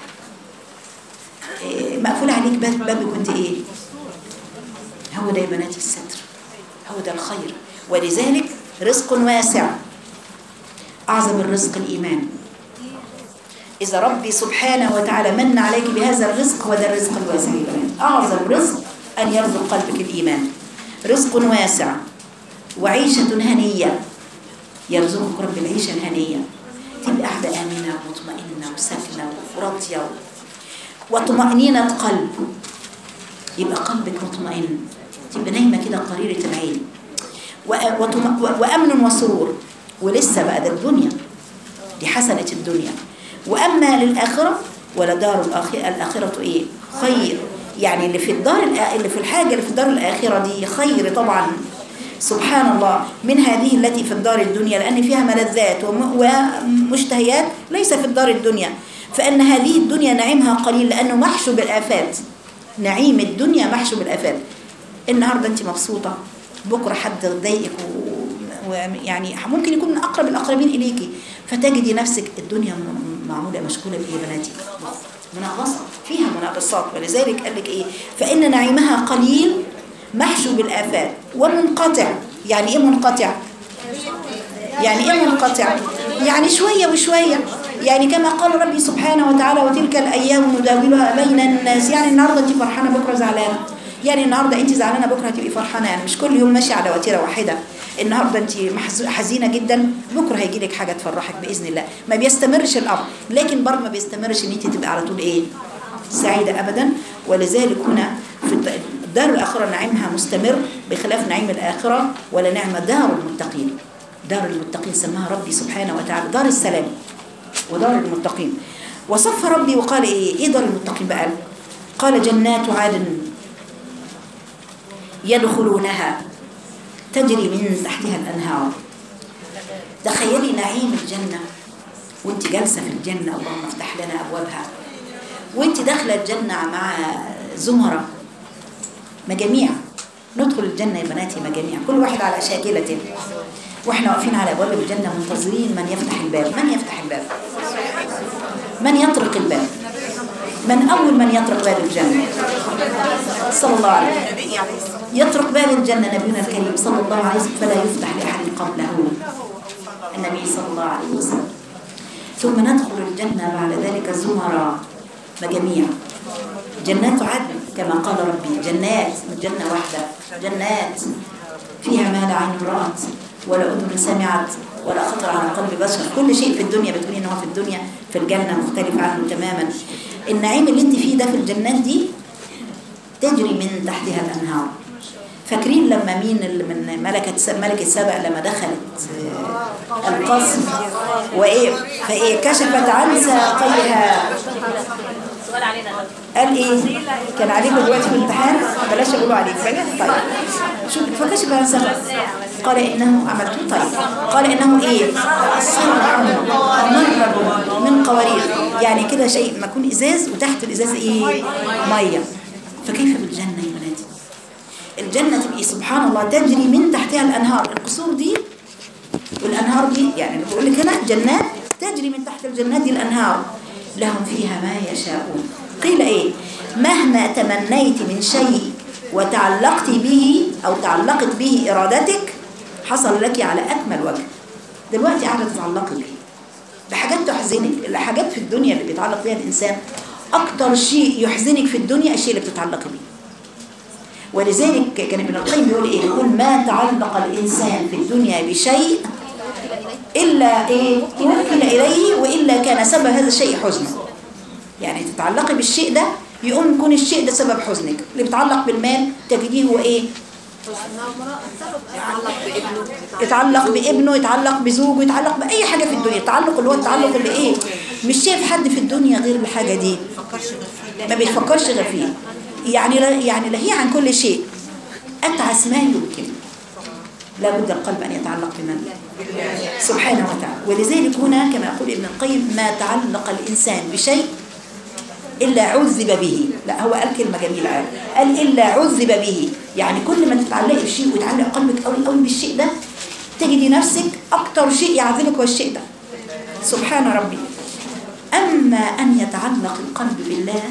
إيه، مقفول عليك باب بابك وانت ايه هو ده يا بناتي الستر هو ده الخير ولذلك رزق واسع أعظم الرزق الإيمان إذا ربي سبحانه وتعالى من عليك بهذا الرزق هو ده الرزق الواسع يا بنات أعظم رزق أن يرزق قلبك الإيمان رزق واسع وعيشة هنية يرزقك رب العيشة الهنية تبقى قاعدة آمنة ومطمئنة وساكنة وراضية وطمأنينة قلب يبقى قلبك مطمئن تبقى نايمة كده قريرة العين وأ- وطم- و- وأمن وسرور ولسه بقى ده الدنيا دي حسنة الدنيا وأما للآخرة ولدار الآخرة, الآخرة إيه خير يعني اللي في الدار الآ- اللي في الحاجة اللي في الدار الآخرة دي خير طبعا سبحان الله من هذه التي في الدار الدنيا لأن فيها ملذات وم- ومشتهيات ليس في الدار الدنيا فأن هذه الدنيا نعيمها قليل لأنه محشو بالآفات نعيم الدنيا محشو بالآفات النهارده انت مبسوطه بكره حد ضايقك و- ويعني ممكن يكون من اقرب الاقربين اليكي فتجدي نفسك الدنيا م- معموله مشغوله بايه يا بناتي منغصه فيها منغصات ولذلك قال لك ايه فان نعيمها قليل محشو بالافات ومنقطع يعني ايه منقطع يعني ايه منقطع يعني شويه وشويه يعني كما قال ربي سبحانه وتعالى وتلك الايام نداولها بين الناس يعني النهارده انت فرحانه بكره زعلانه يعني النهارده انت زعلانه بكره هتبقي فرحانه يعني مش كل يوم ماشيه على وتيره واحده النهارده انت محزو- حزينه جدا بكره هيجي لك حاجه تفرحك باذن الله ما بيستمرش الامر لكن برضه ما بيستمرش ان انت تبقى على طول ايه سعيده ابدا ولذلك هنا في الد- الدار الاخره نعيمها مستمر بخلاف نعيم الاخره ولا نعم دار المتقين دار المتقين سماها ربي سبحانه وتعالى دار السلام ودار المتقين وصف ربي وقال ايه ايه دار المتقين بقى قال جنات عدن يدخلونها تجري من تحتها الانهار تخيلي نعيم الجنه وانت جالسه في الجنه اللهم افتح لنا ابوابها وانت داخله الجنه مع زمره مجاميع ندخل الجنه يا بناتي مجاميع كل واحد على شاكلته واحنا واقفين على ابواب الجنه منتظرين من يفتح الباب من يفتح الباب من يطرق الباب من اول من يطرق باب الجنه صلى الله عليه وسلم يطرق باب الجنه نبينا الكريم صلى الله عليه وسلم فلا يفتح لاحد قبله النبي صلى الله عليه وسلم ثم ندخل الجنه بعد ذلك زمرا مجاميع جنات عدن كما قال ربي جنات مش جنه واحده جنات فيها ما لا عين رأت ولا أذن سمعت ولا خطر على قلب بشر كل شيء في الدنيا بتقولي ان هو في الدنيا في الجنة مختلف عنه تماما النعيم اللي انت فيه ده في الجنات دي تجري من تحتها الأنهار فاكرين لما مين اللي من ملكة س- ملكة سبأ لما دخلت آه، القصر وإيه فإيه كشفت عن ساقيها سؤال علينا ده. قال ايه كان عليكم دلوقتي في الامتحان بلاش اقوله عليك بقى طيب شوف فكشف عن سبب قال انه عملته طيب قال انه ايه صنع مرب من قوارير يعني كده شيء ما يكون ازاز وتحت الازاز ايه ميه فكيف بالجنه يا بناتي الجنه تبقي سبحان الله تجري من تحتها الانهار القصور دي والانهار دي يعني بقول لك هنا جنات تجري من تحت الجنات دي الانهار لهم فيها ما يشاءون قيل ايه مهما تمنيت من شيء وتعلقت به او تعلقت به ارادتك حصل لك على اكمل وجه دلوقتي قاعده تتعلقي به بحاجات تحزنك الحاجات في الدنيا اللي بيتعلق بيها الانسان اكتر شيء يحزنك في الدنيا الشيء اللي بتتعلقي به ولذلك كان ابن القيم بيقول ايه يقول ما تعلق الانسان في الدنيا بشيء الا ايه وكل اليه والا كان سبب هذا الشيء حزنا يعني تتعلقي بالشيء ده يقوم يكون الشيء ده سبب حزنك اللي بيتعلق بالمال تجديه هو ايه يتعلق بابنه يتعلق بزوجه يتعلق باي حاجه في الدنيا التعلق اللي هو التعلق اللي ايه مش شايف حد في الدنيا غير الحاجه دي ما بيفكرش غير فيه يعني لا يعني لهي عن كل شيء اتعس ما يمكن لابد القلب ان يتعلق بمن سبحانه وتعالى ولذلك هنا كما يقول ابن القيم ما تعلق الانسان بشيء إلا عذب به لا هو قال كلمة جميلة قال قال إلا عذب به يعني كل ما تتعلقي بشيء ويتعلق قلبك قوي قوي بالشيء ده تجدي نفسك أكتر شيء يعذبك هو الشيء ده سبحان ربي أما أن يتعلق القلب بالله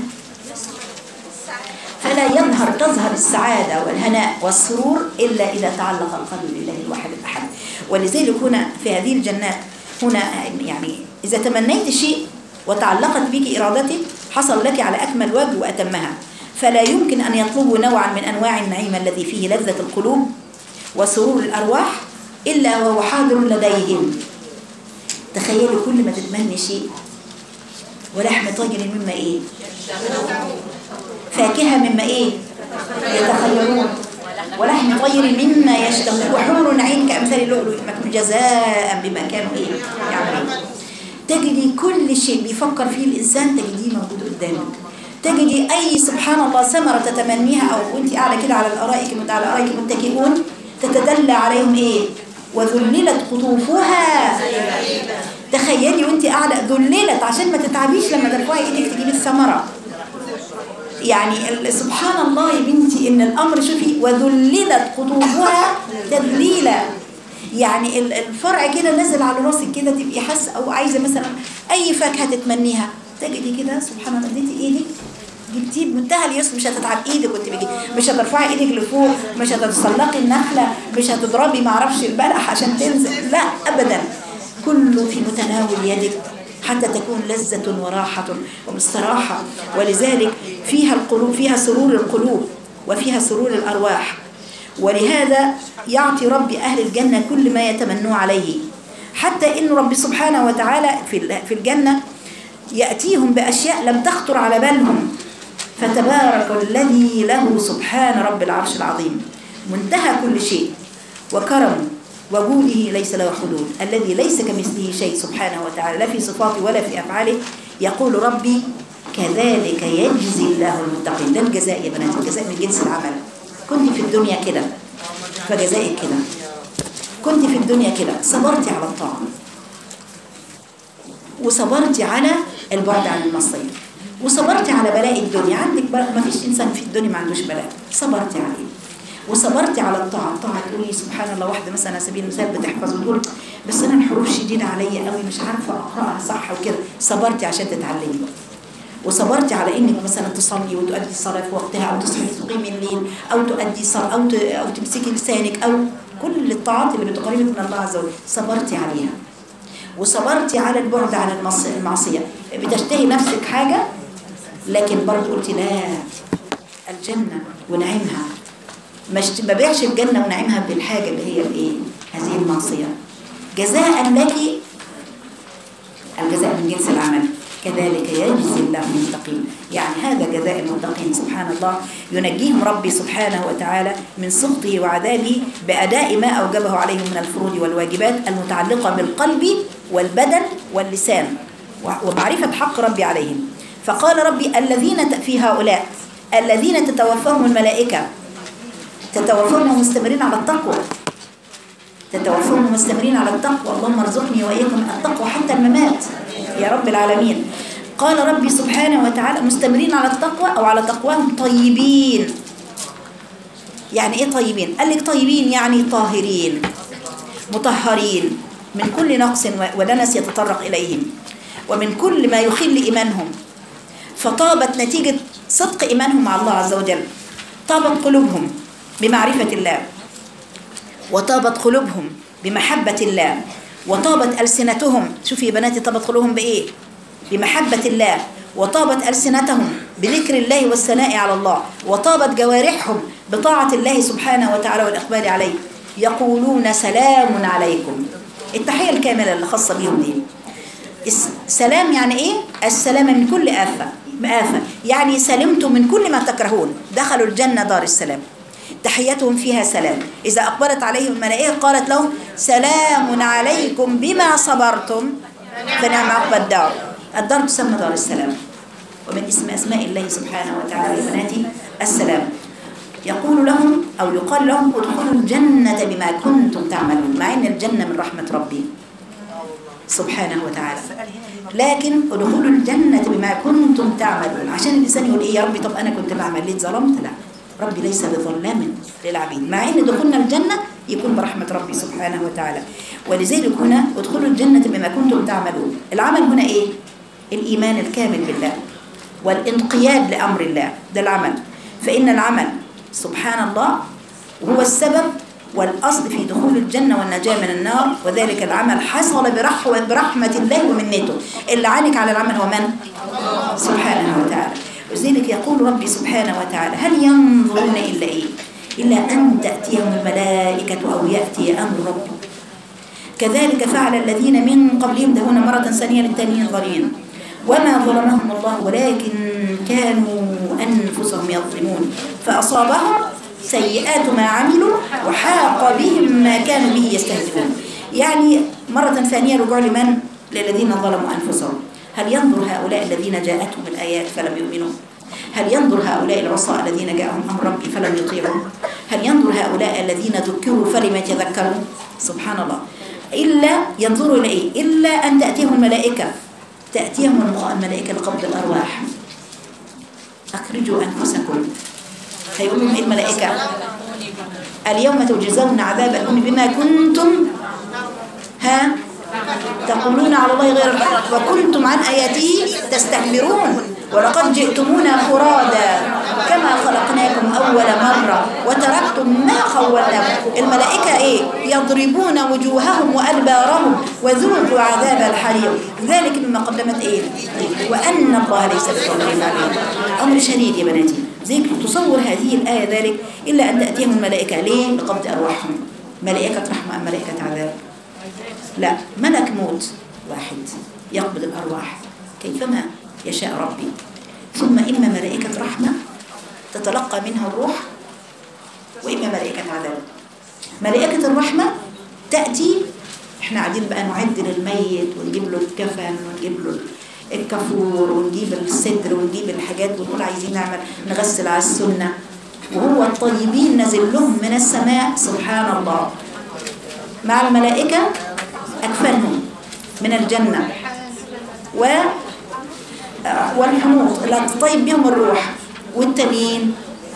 فلا يظهر تظهر السعادة والهناء والسرور إلا إذا تعلق القلب بالله الواحد الأحد ولذلك هنا في هذه الجنات هنا يعني إذا تمنيت شيء وتعلقت بك إرادتك حصل لك على أكمل وجه وأتمها فلا يمكن أن يطلبوا نوعا من أنواع النعيم الذي فيه لذة القلوب وسرور الأرواح إلا وهو حاضر لديهم تخيلوا كل ما تتمني شيء ولحم طير مما إيه فاكهة مما إيه يتخيرون ولحم طير مما يشتهون وحور عين كأمثال اللؤلؤ مكنون جزاء بما كانوا إيه يعملون تجدي كل شيء بيفكر فيه الإنسان تجديه موجود قدامك تجدي أي سبحان الله ثمرة تتمنيها أو وأنت قاعدة كده على الأرائك على الأرائك متكئون تتدلى عليهم إيه وذللت قطوفها تخيلي وانت قاعدة ذللت عشان ما تتعبيش لما ترفعي ايدك تجيبي الثمرة يعني ال- سبحان الله يا بنتي ان الامر شوفي وذللت قطوفها تذليلا يعني ال- الفرع كده نزل على راسك كده تبقي حاسه او عايزه مثلا اي فاكهه تتمنيها تجدي كده سبحان الله اديتي ايدك جبتيه بمنتهى اليسر مش هتتعب ايدك وانت بيجي مش هترفعي ايدك لفوق مش هتتسلقي النخله مش هتضربي معرفش البلح عشان تنزل لا ابدا كله في متناول يدك حتى تكون لذة وراحة ومستراحة ولذلك فيها القلوب فيها سرور القلوب وفيها سرور الأرواح ولهذا يعطي ربي أهل الجنة كل ما يتمنوا عليه حتى إن ربي سبحانه وتعالى في ال- في الجنة يأتيهم بأشياء لم تخطر على بالهم فتبارك الذي له سبحان رب العرش العظيم منتهى كل شيء وكرمه وجوده ليس له حدود الذي ليس كمثله شيء سبحانه وتعالى لا في صفاته ولا في أفعاله يقول ربي كذلك يجزي الله المتقين ده الجزاء يا بنات الجزاء من جنس العمل كنت في الدنيا كده فجزائك كده كنت في الدنيا كده صبرتي على الطاعة وصبرتي على البعد عن المصير وصبرتي على بلاء الدنيا عندك بلاء ما فيش انسان في الدنيا ما عندوش بلاء صبرتي عليه وصبرتي على الطاعه الطاعه تقولي سبحان الله واحده مثلا على سبيل المثال بتحفظ وتقول بس انا الحروف شديده عليا قوي مش عارفه اقراها صح وكده صبرتي عشان تتعلمي وصبرتي على انك مثلا تصلي وتؤدي الصلاه في وقتها او تصحي تقيمي الليل او تؤدي صلاة او ت- او تمسكي لسانك او كل الطاعات اللي بتقربك من الله عز وجل صبرتي عليها وصبرتي على البعد عن المص- المعصية بتشتهي نفسك حاجة لكن برضه قلتي لا الجنة ونعيمها ما اشت- ما بيعش الجنة ونعيمها بالحاجة اللي هي الايه هذه المعصية جزاء لك الجزاء من جنس العمل كذلك يجزي الله المتقين يعني هذا جزاء المتقين سبحان الله ينجيهم ربي سبحانه وتعالى من سخطه وعذابه بأداء ما أوجبه عليهم من الفروض والواجبات المتعلقة بالقلب والبدن واللسان ومعرفة حق ربي عليهم فقال ربي الذين ت- في هؤلاء الذين تتوفاهم الملائكة تتوفاهم مستمرين على التقوى تتوفون مستمرين على التقوى اللهم ارزقني وإياكم التقوى حتى الممات يا رب العالمين قال ربي سبحانه وتعالى مستمرين على التقوى أو على تقواهم طيبين يعني إيه طيبين؟ قال لك طيبين يعني طاهرين مطهرين من كل نقص و- ودنس يتطرق إليهم ومن كل ما يخل إيمانهم فطابت نتيجة صدق إيمانهم مع الله عز وجل طابت قلوبهم بمعرفة الله وطابت قلوبهم بمحبة الله وطابت ألسنتهم شوفي يا بناتي طابت قلوبهم بإيه بمحبة الله وطابت ألسنتهم بذكر الله والثناء على الله وطابت جوارحهم بطاعة الله سبحانه وتعالى والإقبال عليه يقولون سلام عليكم التحية الكاملة اللي خاصة بيهم دي الس- سلام يعني ايه السلامة من كل آفة آفة يعني سلمتم من كل ما تكرهون دخلوا الجنة دار السلام تحيتهم فيها سلام إذا أقبلت عليهم الملائكة قالت لهم سلام عليكم بما صبرتم فنعم عقب الدار الدار تسمى دار السلام ومن اسم أسماء الله سبحانه وتعالى يا بناتي السلام يقول لهم أو يقال لهم ادخلوا الجنة بما كنتم تعملون مع أن الجنة من رحمة ربي سبحانه وتعالى لكن ادخلوا الجنة بما كنتم تعملون عشان الإنسان يقول إيه يا ربي طب أنا كنت بعمل ليه ظلمت لا ربي ليس بظلام للعبيد مع أن دخولنا الجنة يكون برحمة ربي سبحانه وتعالى ولذلك هنا ادخلوا الجنة بما كنتم تعملون العمل هنا إيه الإيمان الكامل بالله والانقياد لأمر الله ده العمل فإن العمل سبحان الله هو السبب والأصل في دخول الجنة والنجاة من النار وذلك العمل حصل برحمة, برحمة الله ومنته اللي عانك على العمل هو من؟ سبحانه وتعالى وذلك يقول ربي سبحانه وتعالى هل ينظرون إلا إيه؟ إلا أن تأتيهم الملائكة أو يأتي أمر ربك كذلك فعل الذين من قبلهم ده هنا مرة ثانية للتانيين ظالمين وما ظلمهم الله ولكن كانوا أنفسهم يظلمون فأصابهم سيئات ما عملوا وحاق بهم ما كانوا به يستهزئون يعني مرة ثانية رجوع لمن؟ للذين ظلموا أنفسهم هل ينظر هؤلاء الذين جاءتهم الآيات فلم يؤمنوا هل ينظر هؤلاء العصاة الذين جاءهم أمر ربي فلم يطيعوا هل ينظر هؤلاء الذين ذكروا فلم يتذكروا سبحان الله إلا ينظروا إلى إيه إلا أن تأتيهم الملائكة تأتيهم الملائكة لقبض الأرواح أخرجوا أنفسكم هيقول لهم إيه الملائكة اليوم تجزون عذاب الهون بما كنتم ها تقولون على الله غير الحق وكنتم عن آياته تستكبرون ولقد جئتمونا فرادا كما خلقناكم أول مرة وتركتم ما خولناكم الملائكة إيه يضربون وجوههم وأدبارهم وذوقوا عذاب الحريق ذلك مما قدمت إيه وأن الله ليس بظلام عليهم أمر شديد يا بناتي زي تصور هذه الآية ذلك إلا أن تأتيهم الملائكة ليه لقبض أرواحهم ملائكة رحمة أم ملائكة عذاب لا ملك موت واحد يقبض الأرواح كيفما يشاء ربي ثم إما ملائكة رحمة تتلقى منها الروح وإما ملائكة عذاب ملائكة الرحمة تأتي احنا قاعدين بقى نعد للميت ونجيب له الكفن ونجيب له الكافور ونجيب الصدر ونجيب الحاجات ونقول عايزين نعمل نغسل على السنة وهو الطيبين نزل لهم من السماء سبحان الله مع الملائكة أكفنهم من الجنة و والحموض اللي هتطيب بهم الروح والتانيين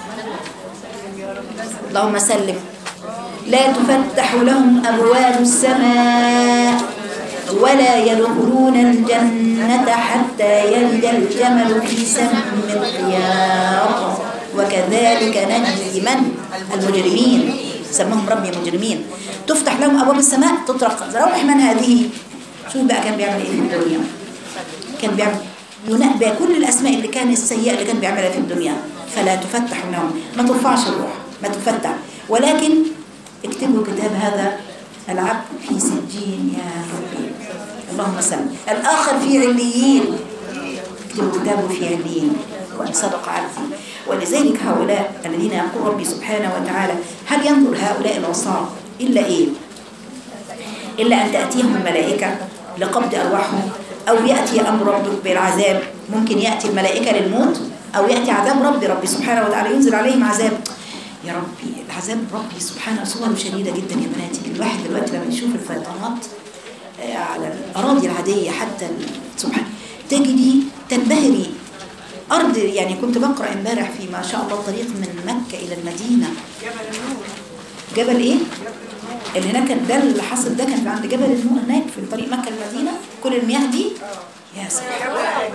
اللهم سلم لا تفتح لهم أبواب السماء ولا يدخلون الجنة حتى يلج الجمل في سم الخياط وكذلك نجزي من المجرمين سمهم ربي مجرمين تفتح لهم أبواب السماء تطرق روح من هذه شوف بقى كان بيعمل ايه في الدنيا كان بيعمل ينبه كل الأسماء اللي كان السيئة اللي كان بيعملها في الدنيا فلا تفتح لهم ما ترفعش الروح ما تفتح ولكن اكتبوا كتاب هذا العبد في سجين يا ربي اللهم صل الآخر في عليين اكتبوا كتابه في عليين وأن صدق عبدي ولذلك هؤلاء الذين يقول ربي سبحانه وتعالى هل ينظر هؤلاء العصاة إلا إيه إلا أن تأتيهم الملائكة لقبض أرواحهم أو يأتي أمر ربك بالعذاب ممكن يأتي الملائكة للموت أو يأتي عذاب ربي ربي سبحانه وتعالى ينزل عليهم عذاب يا ربي العذاب ربي سبحانه صور شديدة جدا يا بناتي الواحد دلوقتي لما يشوف الفيضانات آه، على الأراضي العادية حتى ال- سبحان تجدي تنبهري أرض يعني كنت بقرأ امبارح في ما شاء الله الطريق من مكة إلى المدينة جبل إيه؟ اللي هناك ده اللي حصل ده كان عند جبل النور هناك في طريق مكة المدينة كل المياه دي يا سبحان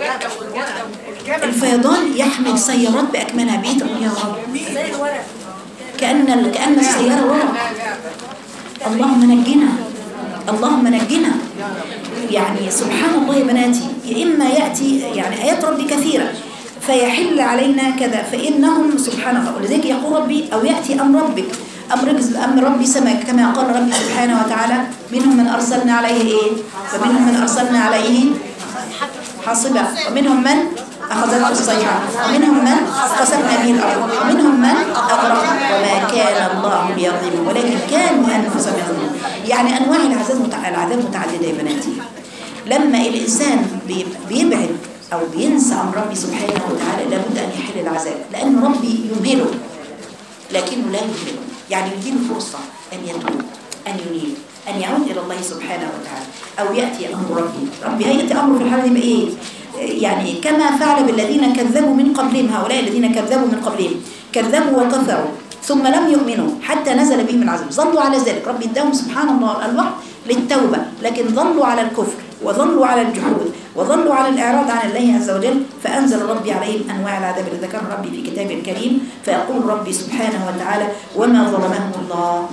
الفيضان يحمل سيارات بأكملها بيت يا رب كأن ال- كأن السيارة ورق اللهم نجنا اللهم نجنا يعني سبحان الله يا بناتي يا إما يأتي يعني آيات ربي كثيرة فيحل علينا كذا فإنهم سبحان الله ولذلك يقول ربي أو يأتي أمر ربك أمر رجز أمر ربي سماك كما قال ربي سبحانه وتعالى منهم من أرسلنا عليه إيه فمنهم من أرسلنا عليه حاصبة ومنهم من أخذته الصيحة ومنهم من خسفنا به الأرض ومنهم من أغرق وما كان الله ليظلمهم ولكن كانوا أنفسهم يظلمون يعني أنواع العذاب متع- العذاب متعددة يا بناتي لما الإنسان بي- بيبعد أو بينسى أمر ربي سبحانه وتعالى لابد أن يحل العذاب لأن ربي يمهله لكنه لا يمهله يعني يديله فرصة أن يتوب أن ينيب أن يعود إلى الله سبحانه وتعالى أو يأتي أمر ربي ربي هيأتي أمره في الحالة دي بإيه؟ يعني كما فعل بالذين كذبوا من قبلهم هؤلاء الذين كذبوا من قبلهم كذبوا وكفروا ثم لم يؤمنوا حتى نزل بهم العذاب ظلوا على ذلك ربي اداهم سبحان الله الوقت للتوبة لكن ظلوا على الكفر وظلوا على الجحود وظلوا على الإعراض عن الله عز وجل فأنزل ربي عليهم أنواع العذاب اللي ذكر ربي في كتابه الكريم فيقول ربي سبحانه وتعالى وما ظلمهم الله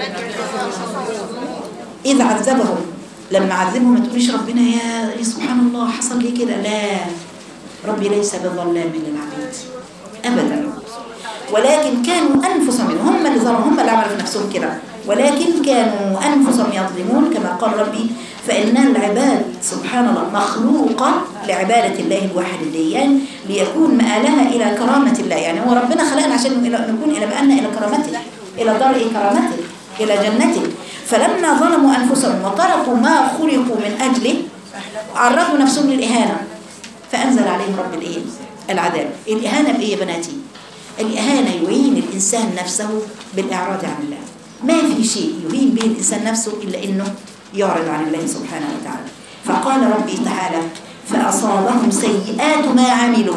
إذ عذبهم لما عذبهم ما تقوليش ربنا يا يا سبحان الله حصل لي كده لا ربي ليس بظلام للعبيد أبدا ولكن كانوا أنفسهم هم اللي ظلموا هم اللي عملوا في نفسهم كده ولكن كانوا أنفسهم يظلمون كما قال ربي فإن العباد سبحان الله مخلوقة لعبادة الله الواحد الديان ليكون مآلها إلى كرامة الله يعني هو ربنا خلقنا عشان إلى- نكون إلى مآلنا إلى كرامته إلى دار كرامته إلى جنته فلما ظلموا أنفسهم وتركوا ما خلقوا من أجله عرضوا نفسهم للإهانة فأنزل عليهم رب الإيه؟ العذاب الإهانة بإيه يا بناتي؟ الإهانة يهين الإنسان نفسه بالإعراض عن الله ما في شيء يهين به الإنسان نفسه إلا إنه يعرض عن الله سبحانه وتعالى فقال ربي تعالى فأصابهم سيئات ما عملوا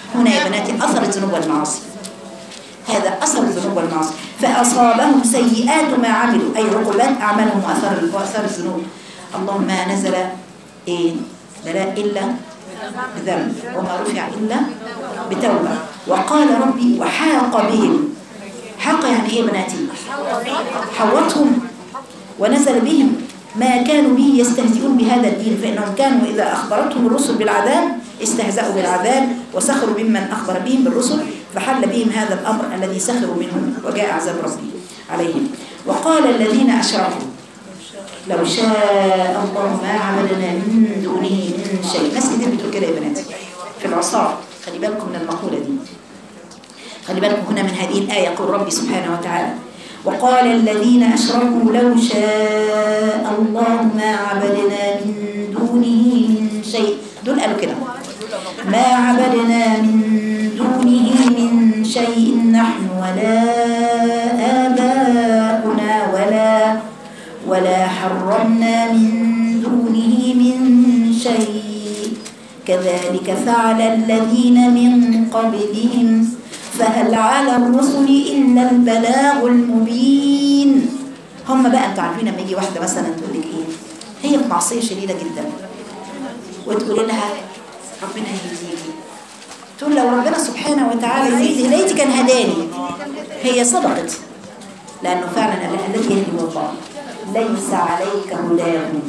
هنا يا بناتي أثر الذنوب والمعاصي هذا أثر الذنوب والمعاصي فأصابهم سيئات ما عملوا أي عقوبات أعمالهم وأثر وأثر الذنوب اللهم ما نزل إيه بلاء إلا بذنب وما رفع إلا بتوبة وقال ربي وحاق بهم حاق يعني إيه بناتي حوطهم ونزل بهم ما كانوا به يستهزئون بهذا الدين فإنهم كانوا إذا أخبرتهم الرسل بالعذاب استهزأوا بالعذاب وسخروا ممن أخبر بهم بالرسل فحل بهم هذا الأمر الذي سخروا منهم وجاء عذاب ربي عليهم وقال الذين أشركوا لو شاء الله ما عبدنا من دونه من شيء ناس كتير بتقول كده يا بناتي في العصار خلي بالكم من المقولة دي خلي بالكم هنا من هذه الآية يقول ربي سبحانه وتعالى وقال الذين أشركوا لو شاء الله ما عبدنا من دونه من شيء دول قالوا كده ما عبدنا من دونه من شيء نحن ولا آباؤنا ولا ولا حرمنا من دونه من شيء كذلك فعل الذين من قبلهم فهل على الرسل إلا البلاغ المبين هم بقى انتوا عارفين لما يجي واحدة مثلا تقول لك ايه هي في معصية شديدة جدا وتقول لها ربنا يهديكي تقول لو ربنا سبحانه وتعالى يريد هدايتي كان هداني هي صدقت لأنه فعلا الذي يهدي هو الله ليس عليك هداهم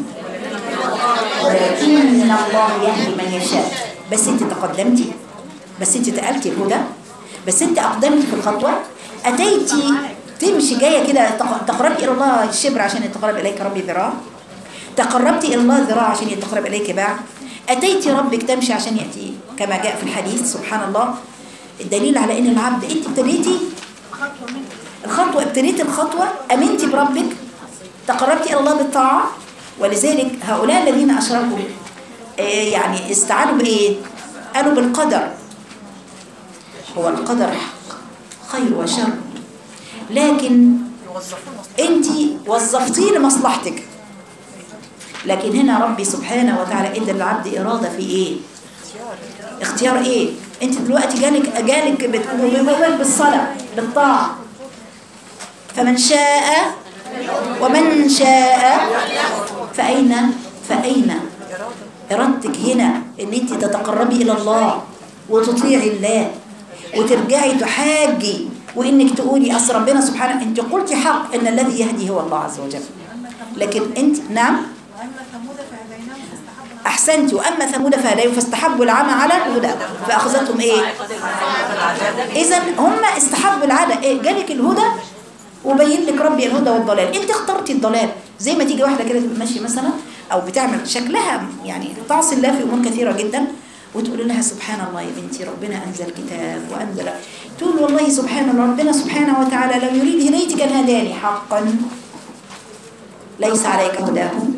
ولكن الله يهدي من يشاء بس انت تقدمتي بس انت تقلتي الهدى بس انت اقدمت في الخطوه اتيتي تمشي جايه كده تق- تقربي الى الله الشبر عشان يتقرب اليك ربي ذراع تقربتي الى الله ذراع عشان يتقرب اليك باع اتيتي ربك تمشي عشان ياتي كما جاء في الحديث سبحان الله الدليل على ان العبد انت ابتديتي الخطوه ابتديتي الخطوه امنتي بربك تقربتي الى الله بالطاعه ولذلك هؤلاء الذين اشركوا آه، يعني استعانوا بايه قالوا بالقدر هو القدر حق خير وشر لكن انت وظفتيه لمصلحتك لكن هنا ربي سبحانه وتعالى ادى للعبد اراده في ايه اختيار ايه انت دلوقتي جالك جالك بتقومك بالصلاه بالطاعه فمن شاء ومن شاء فاين فاين ارادتك هنا ان انت تتقربي الى الله وتطيعي الله وترجعي تحاجي وانك تقولي اصل ربنا سبحانه انت قلتي حق ان الذي يهدي هو الله عز وجل لكن انت نعم احسنتي واما ثمود فهداهم فاستحبوا العمى على الهدى فاخذتهم ايه اذا هم استحبوا العاده ايه جالك الهدى وبين لك ربي الهدى والضلال انت اخترتي الضلال زي ما تيجي واحده كده تبقى ماشيه مثلا او بتعمل شكلها يعني تعصي الله في امور كثيره جدا وتقول لها سبحان الله يا بنتي ربنا انزل كتاب وانزل تقول والله سبحان الله ربنا سبحانه وتعالى لو يريد هدايتي كان هداني حقا ليس عليك هداهم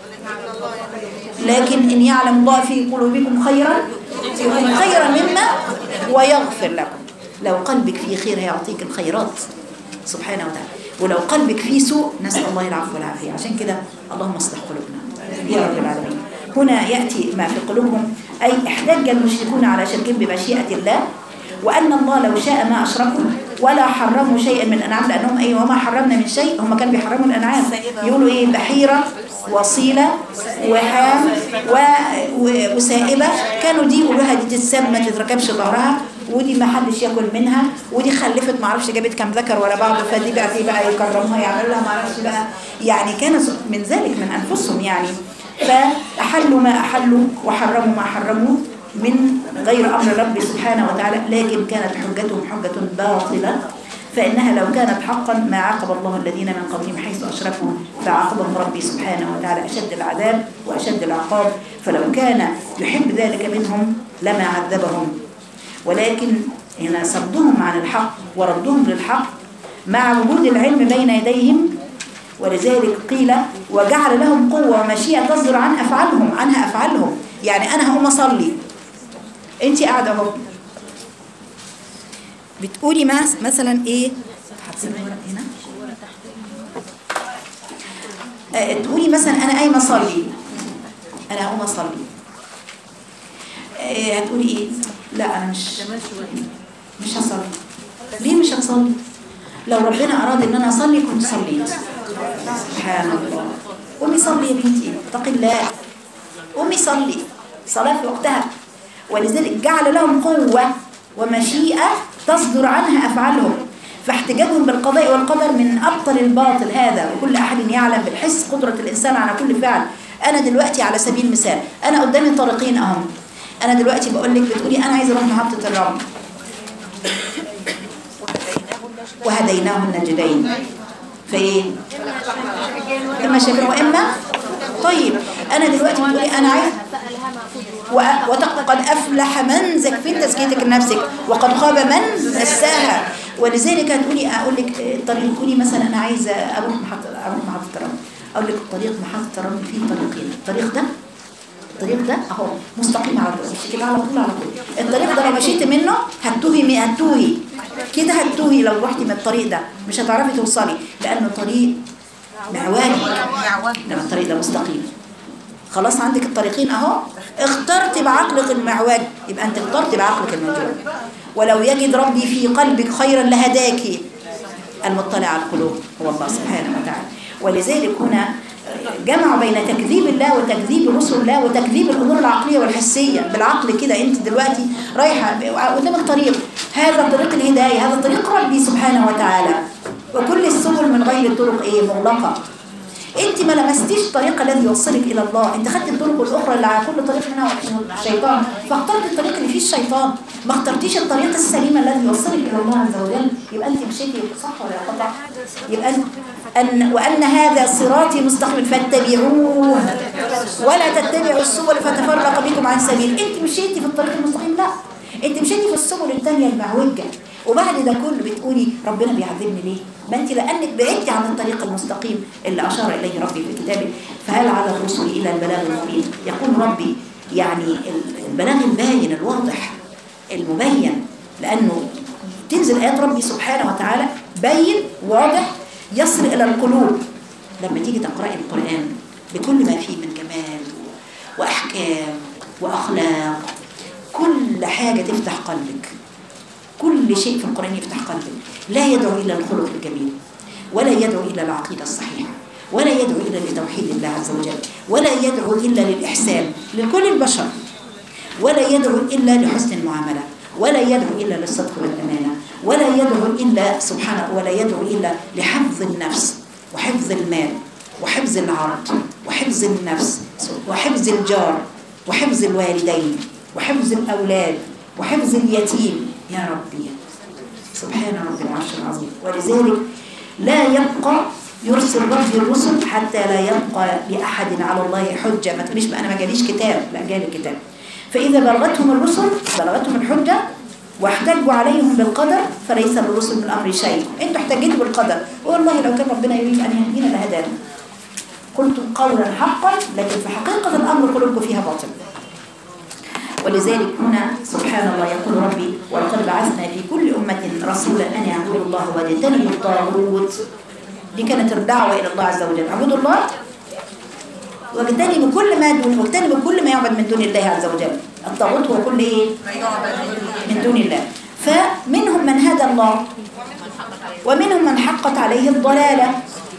لكن إن يعلم الله في قلوبكم خيرا يكون خيرا مما ويغفر لكم لو قلبك فيه خير هيعطيك الخيرات سبحانه وتعالى ولو قلبك فيه سوء نسأل الله العفو والعافية عشان كده اللهم اصلح قلوبنا يا رب العالمين هنا يأتي ما في قلوبهم أي احتج المشركون على شركهم بمشيئة الله وأن الله لو شاء ما أشركوا ولا حرموا شيئا من الأنعام لأنهم أي وما حرمنا من شيء هم كانوا بيحرموا الأنعام يقولوا إيه بحيرة وصيلة وحام و... و... وسائبة كانوا دي يقولوها دي تتساب ما تتركبش ظهرها ودي ما حدش ياكل منها ودي خلفت ما اعرفش جابت كام ذكر ولا بعض فدي بقى دي بقى يكرموها يعملوا لها ما اعرفش بقى يعني كان من ذلك من انفسهم يعني فاحلوا ما احلوا وحرموا ما حرموا من غير امر ربي سبحانه وتعالى لكن كانت حجتهم حجه باطله فإنها لو كانت حقا ما عاقب الله الذين من قبلهم حيث أشركوا فعاقبهم ربي سبحانه وتعالى أشد العذاب وأشد العقاب فلو كان يحب ذلك منهم لما عذبهم ولكن هنا صدهم عن الحق وردهم للحق مع وجود العلم بين يديهم ولذلك قيل وجعل لهم قوة ومشيئة تصدر عن أفعالهم عنها أفعالهم يعني أنا هقوم أصلي أنت قاعدة أهو بتقولي مس- مثلا ايه حاطين الورق هنا آه، تقولي مثلا انا قايمه اصلي انا هقوم اصلي آه، هتقولي ايه لا انا مش مش هصلي ليه مش هتصلي لو ربنا اراد ان انا اصلي كنت صليت سبحان الله قومي صلي يا بنتي اتقي الله قومي صلي صلاه في وقتها ولذلك جعل لهم قوه ومشيئه تصدر عنها افعالهم فاحتجاجهم بالقضاء والقدر من ابطل الباطل هذا وكل احد يعلم بالحس قدره الانسان على كل فعل انا دلوقتي على سبيل المثال انا قدامي طريقين اهم انا دلوقتي بقول لك بتقولي انا عايزه اروح محطه الرمل وهديناه النجدين فايه اما شاكر واما طيب انا دلوقتي بتقولي انا عايز وأ- وتق- قد افلح من زك في تزكيتك لنفسك وقد خاب من دساها ولذلك هتقولي اقول لك الطريق تقولي مثلا انا عايزه اروح محطه اروح محطه الرمل اقول لك طريق محطه الرمل فيه طريقين الطريق ده الطريق ده اهو مستقيم على طول مش كده على طول على طول الطريق ده لو مشيت منه هتوهي مي- هتوهي كده هتوهي لو رحتي من الطريق ده مش هتعرفي توصلي لانه طريق معواجي لما الطريق ده مستقيم خلاص عندك الطريقين اهو اخترت بعقلك المعوج يبقى انت اخترت بعقلك المعوج ولو يجد ربي في قلبك خيرا لهداك المطلع على القلوب هو الله سبحانه وتعالى ولذلك هنا جمعوا بين تكذيب الله وتكذيب رسل الله وتكذيب الامور العقليه والحسيه بالعقل كده انت دلوقتي رايحه قدامك طريق هذا طريق الهدايه هذا طريق ربي سبحانه وتعالى وكل السبل من غير الطرق ايه مغلقه انت ما لمستيش الطريق الذي يوصلك الى الله انت خدت الطرق الاخرى اللي على كل طريق منها الشيطان فاخترت الطريق اللي فيه الشيطان ما اخترتيش الطريق السليم الذي يوصلك الى الله عز وجل يبقى انت مشيتي صح ولا خطا يبقى انت أن وأن هذا صراطي مستقيم فاتبعوه ولا تتبعوا السبل فتفرق بكم عن سبيل انت مشيتي في الطريق المستقيم لا انت مشيتي في السبل الثانيه المعوجه وبعد ده كله بتقولي ربنا بيعذبني ليه ما انت لانك بعدتي عن الطريق المستقيم اللي اشار اليه ربي في كتابه فهل على الرسل الى البلاغ المبين يقول ربي يعني البلاغ الباين الواضح المبين لانه تنزل ايات ربي سبحانه وتعالى بين واضح يصل الى القلوب لما تيجي تقراي القران بكل ما فيه من جمال واحكام واخلاق كل حاجه تفتح قلبك كل شيء في القرآن يفتح قلبك لا يدعو إلى الخلق الجميل ولا يدعو إلى العقيدة الصحيحة ولا يدعو إلا لتوحيد الله عز وجل ولا يدعو إلا للإحسان لكل البشر ولا يدعو إلا لحسن المعاملة ولا يدعو إلا للصدق والأمانة ولا يدعو إلا سبحانه ولا يدعو إلا لحفظ النفس وحفظ المال وحفظ العرض وحفظ النفس وحفظ الجار وحفظ الوالدين وحفظ الأولاد وحفظ اليتيم يا ربي سبحان رب العرش العظيم ولذلك لا يبقى يرسل ربي الرسل حتى لا يبقى لأحد على الله حجة ما تقوليش بقى أنا ما جاليش كتاب لا جالي كتاب فإذا بلغتهم الرسل بلغتهم الحجة واحتجوا عليهم بالقدر فليس للرسل من الأمر شيء انتوا احتجتوا بالقدر والله لو كان ربنا يريد أن يهدينا لهدانا قلتم قولا حقا لكن في حقيقة الأمر قلوبكم فيها باطل ولذلك هنا سبحان الله يقول ربي ولقد بعثنا في كل أمة رسولا أن يعبدوا الله واجتنبوا الطاغوت دي كانت الدعوة إلى الله عز وجل اعبدوا الله واجتنبوا كل ما دون واجتنبوا كل ما يعبد من دون الله عز وجل الطاغوت هو كل إيه؟ من دون الله فمنهم من هدى الله ومنهم من حقت عليه الضلالة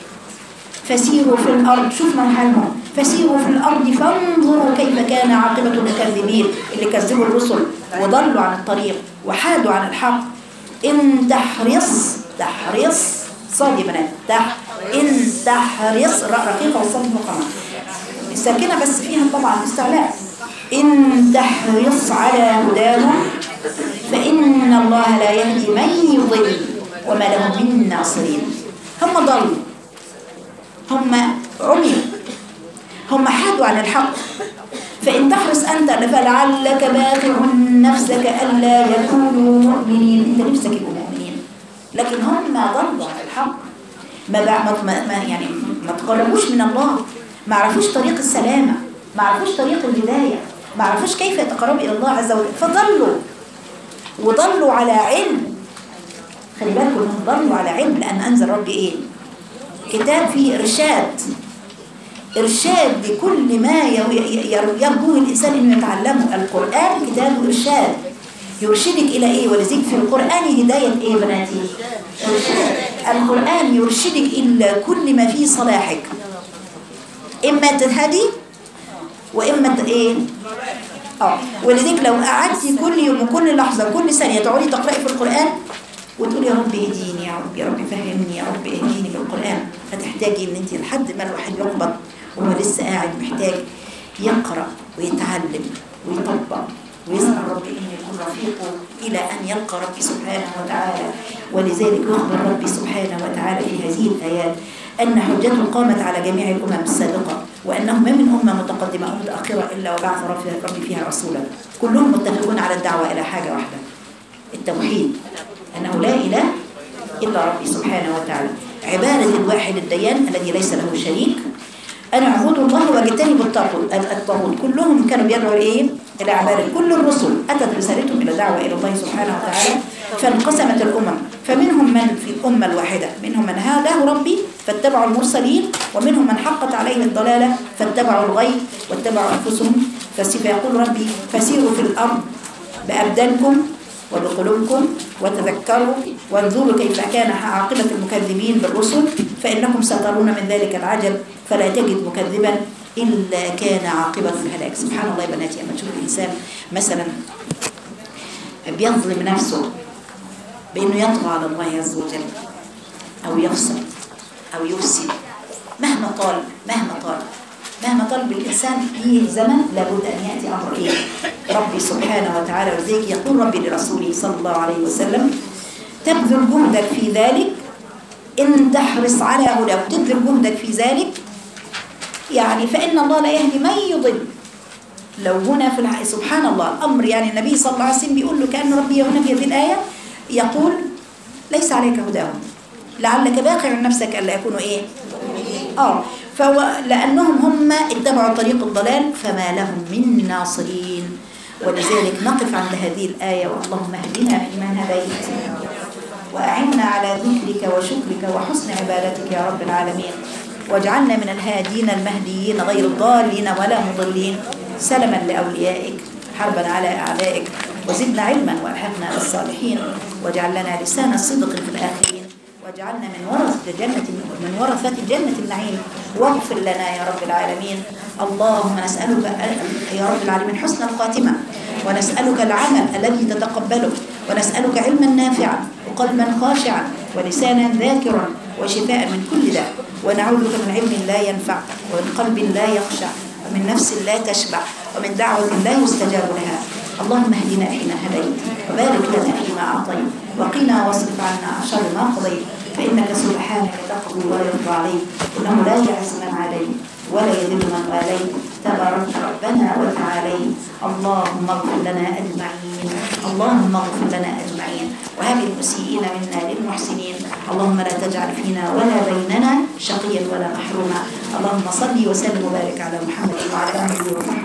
فسيروا في الأرض شوف من حالهم فسيروا في الأرض فانظروا كيف كان عاقبة المكذبين اللي كذبوا الرسل وضلوا عن الطريق وحادوا عن الحق إن تحرص تحرص صاد يا بنات تح إن تحرص رقيقة وصاد مقامة الساكنة بس فيها طبعا استعلاء إن تحرص على هداهم فإن الله لا يهدي من يضل وما لهم من ناصرين هم ضلوا هم عميوا هم حادوا عن الحق فإن تحرص أنت فلعلك باخع نفسك ألا يكونوا مؤمنين أنت نفسك يكونوا مؤمنين لكن هم ضلوا عن الحق ما, ما, ما يعني ما تقربوش من الله ما عرفوش طريق السلامة ما عرفوش طريق الهداية ما عرفوش كيف يتقربوا إلى الله عز وجل فضلوا وضلوا على علم خلي بالكم انهم ضلوا على علم لأن أنزل ربي إيه كتاب فيه إرشاد إرشاد لكل ما يرجوه الإنسان أنه يتعلمه القرآن كتاب إرشاد يرشدك إلى إيه ولذلك في القرآن هداية إيه بناتي القرآن يرشدك إلى كل ما فيه صلاحك إما تهدي وإما ت- إيه اه ولذلك لو قعدتي كل يوم وكل لحظة كل ثانية تقعدي تقرأي في القرآن وتقولي يا رب اهديني يا رب يا رب فهمني يا رب اهديني بالقرآن فتحتاجي ان انت لحد ما الواحد يقبض وهو لسه قاعد محتاج يقرأ ويتعلم ويطبق ويسأل ربي ان يكون رفيقه الى ان يلقى ربي سبحانه وتعالى ولذلك يخبر ربي سبحانه وتعالى في هذه الايات ان حجته قامت على جميع الامم السابقه وانه ما من امه متقدمه او متاخره الا وبعث ربي ربي فيها رسولا كلهم متفقون على الدعوه الى حاجه واحده التوحيد أنه لا إله إلا ربي سبحانه وتعالى عبادة الواحد الديان الذي ليس له شريك أنا أعبد الله واجتنب الطاغوت الطاغوت كلهم كانوا بيدعوا لإيه؟ إلى عبادة كل الرسل أتت رسالتهم إلى دعوة إلى الله سبحانه وتعالى فانقسمت الأمم فمنهم من في الأمة الواحدة منهم من هداه ربي فاتبعوا المرسلين ومنهم من حقت عليه الضلالة فاتبعوا الغي واتبعوا أنفسهم فيقول ربي فسيروا في الأرض بأبدانكم وبقلوبكم وتذكروا وانظروا كيف كان عاقبة المكذبين بالرسل فإنكم سترون من ذلك العجب فلا تجد مكذبا إلا كان عاقبة الهلاك سبحان الله يا بناتي أما تشوف الإنسان مثلا بيظلم نفسه بأنه يطغى على الله عز وجل أو يفسد أو يفسد مهما طال مهما طال مهما طال بالإنسان في زمن لابد أن يأتي أمر إيه ربي سبحانه وتعالى وذلك يقول ربي لرسوله صلى الله عليه وسلم تبذل جهدك في ذلك إن تحرص على هدى وتبذل جهدك في ذلك يعني فإن الله لا يهدي من يضل لو هنا في الح... سبحان الله الأمر يعني النبي صلى الله عليه وسلم بيقول له كأن ربي هنا في هذه الآية يقول ليس عليك هداهم لعلك باقع نفسك ألا يكونوا إيه آه فهو لأنهم هم اتبعوا طريق الضلال فما لهم من ناصرين ولذلك نقف عند هذه الآية اللهم اهدنا فيمن هديت وأعنا على ذكرك وشكرك وحسن عبادتك يا رب العالمين واجعلنا من الهادين المهديين غير الضالين ولا مضلين سلما لأوليائك حربا على أعدائك وزدنا علما وألحقنا بالصالحين واجعل لنا لسان صدق في الآخرين واجعلنا من ورثة جنة من ورثة جنة النعيم واغفر لنا يا رب العالمين اللهم نسألك يا رب العالمين حسن الخاتمة ونسألك العمل الذي تتقبله ونسألك علما نافعا وقلبا خاشعا ولسانا ذاكرا وشفاء من كل داء ونعوذ بك من علم لا ينفع ومن قلب لا يخشع ومن نفس لا تشبع ومن دعوة لا يستجاب لها اللهم اهدنا فيما هديت وبارك لنا فيما أعطيت وقنا واصرف عنا شر ما قضيت فإنك سبحانك تقضي ولا يقضى عليك إنه لا يعز من عليك ولا يذل من واليت تبارك ربنا وتعاليت اللهم اغفر لنا أجمعين اللهم اغفر لنا أجمعين وهب المسيئين منا للمحسنين اللهم لا تجعل فينا ولا بيننا شقيا ولا محروما اللهم صل وسلم وبارك على محمد وعلى آله وصحبه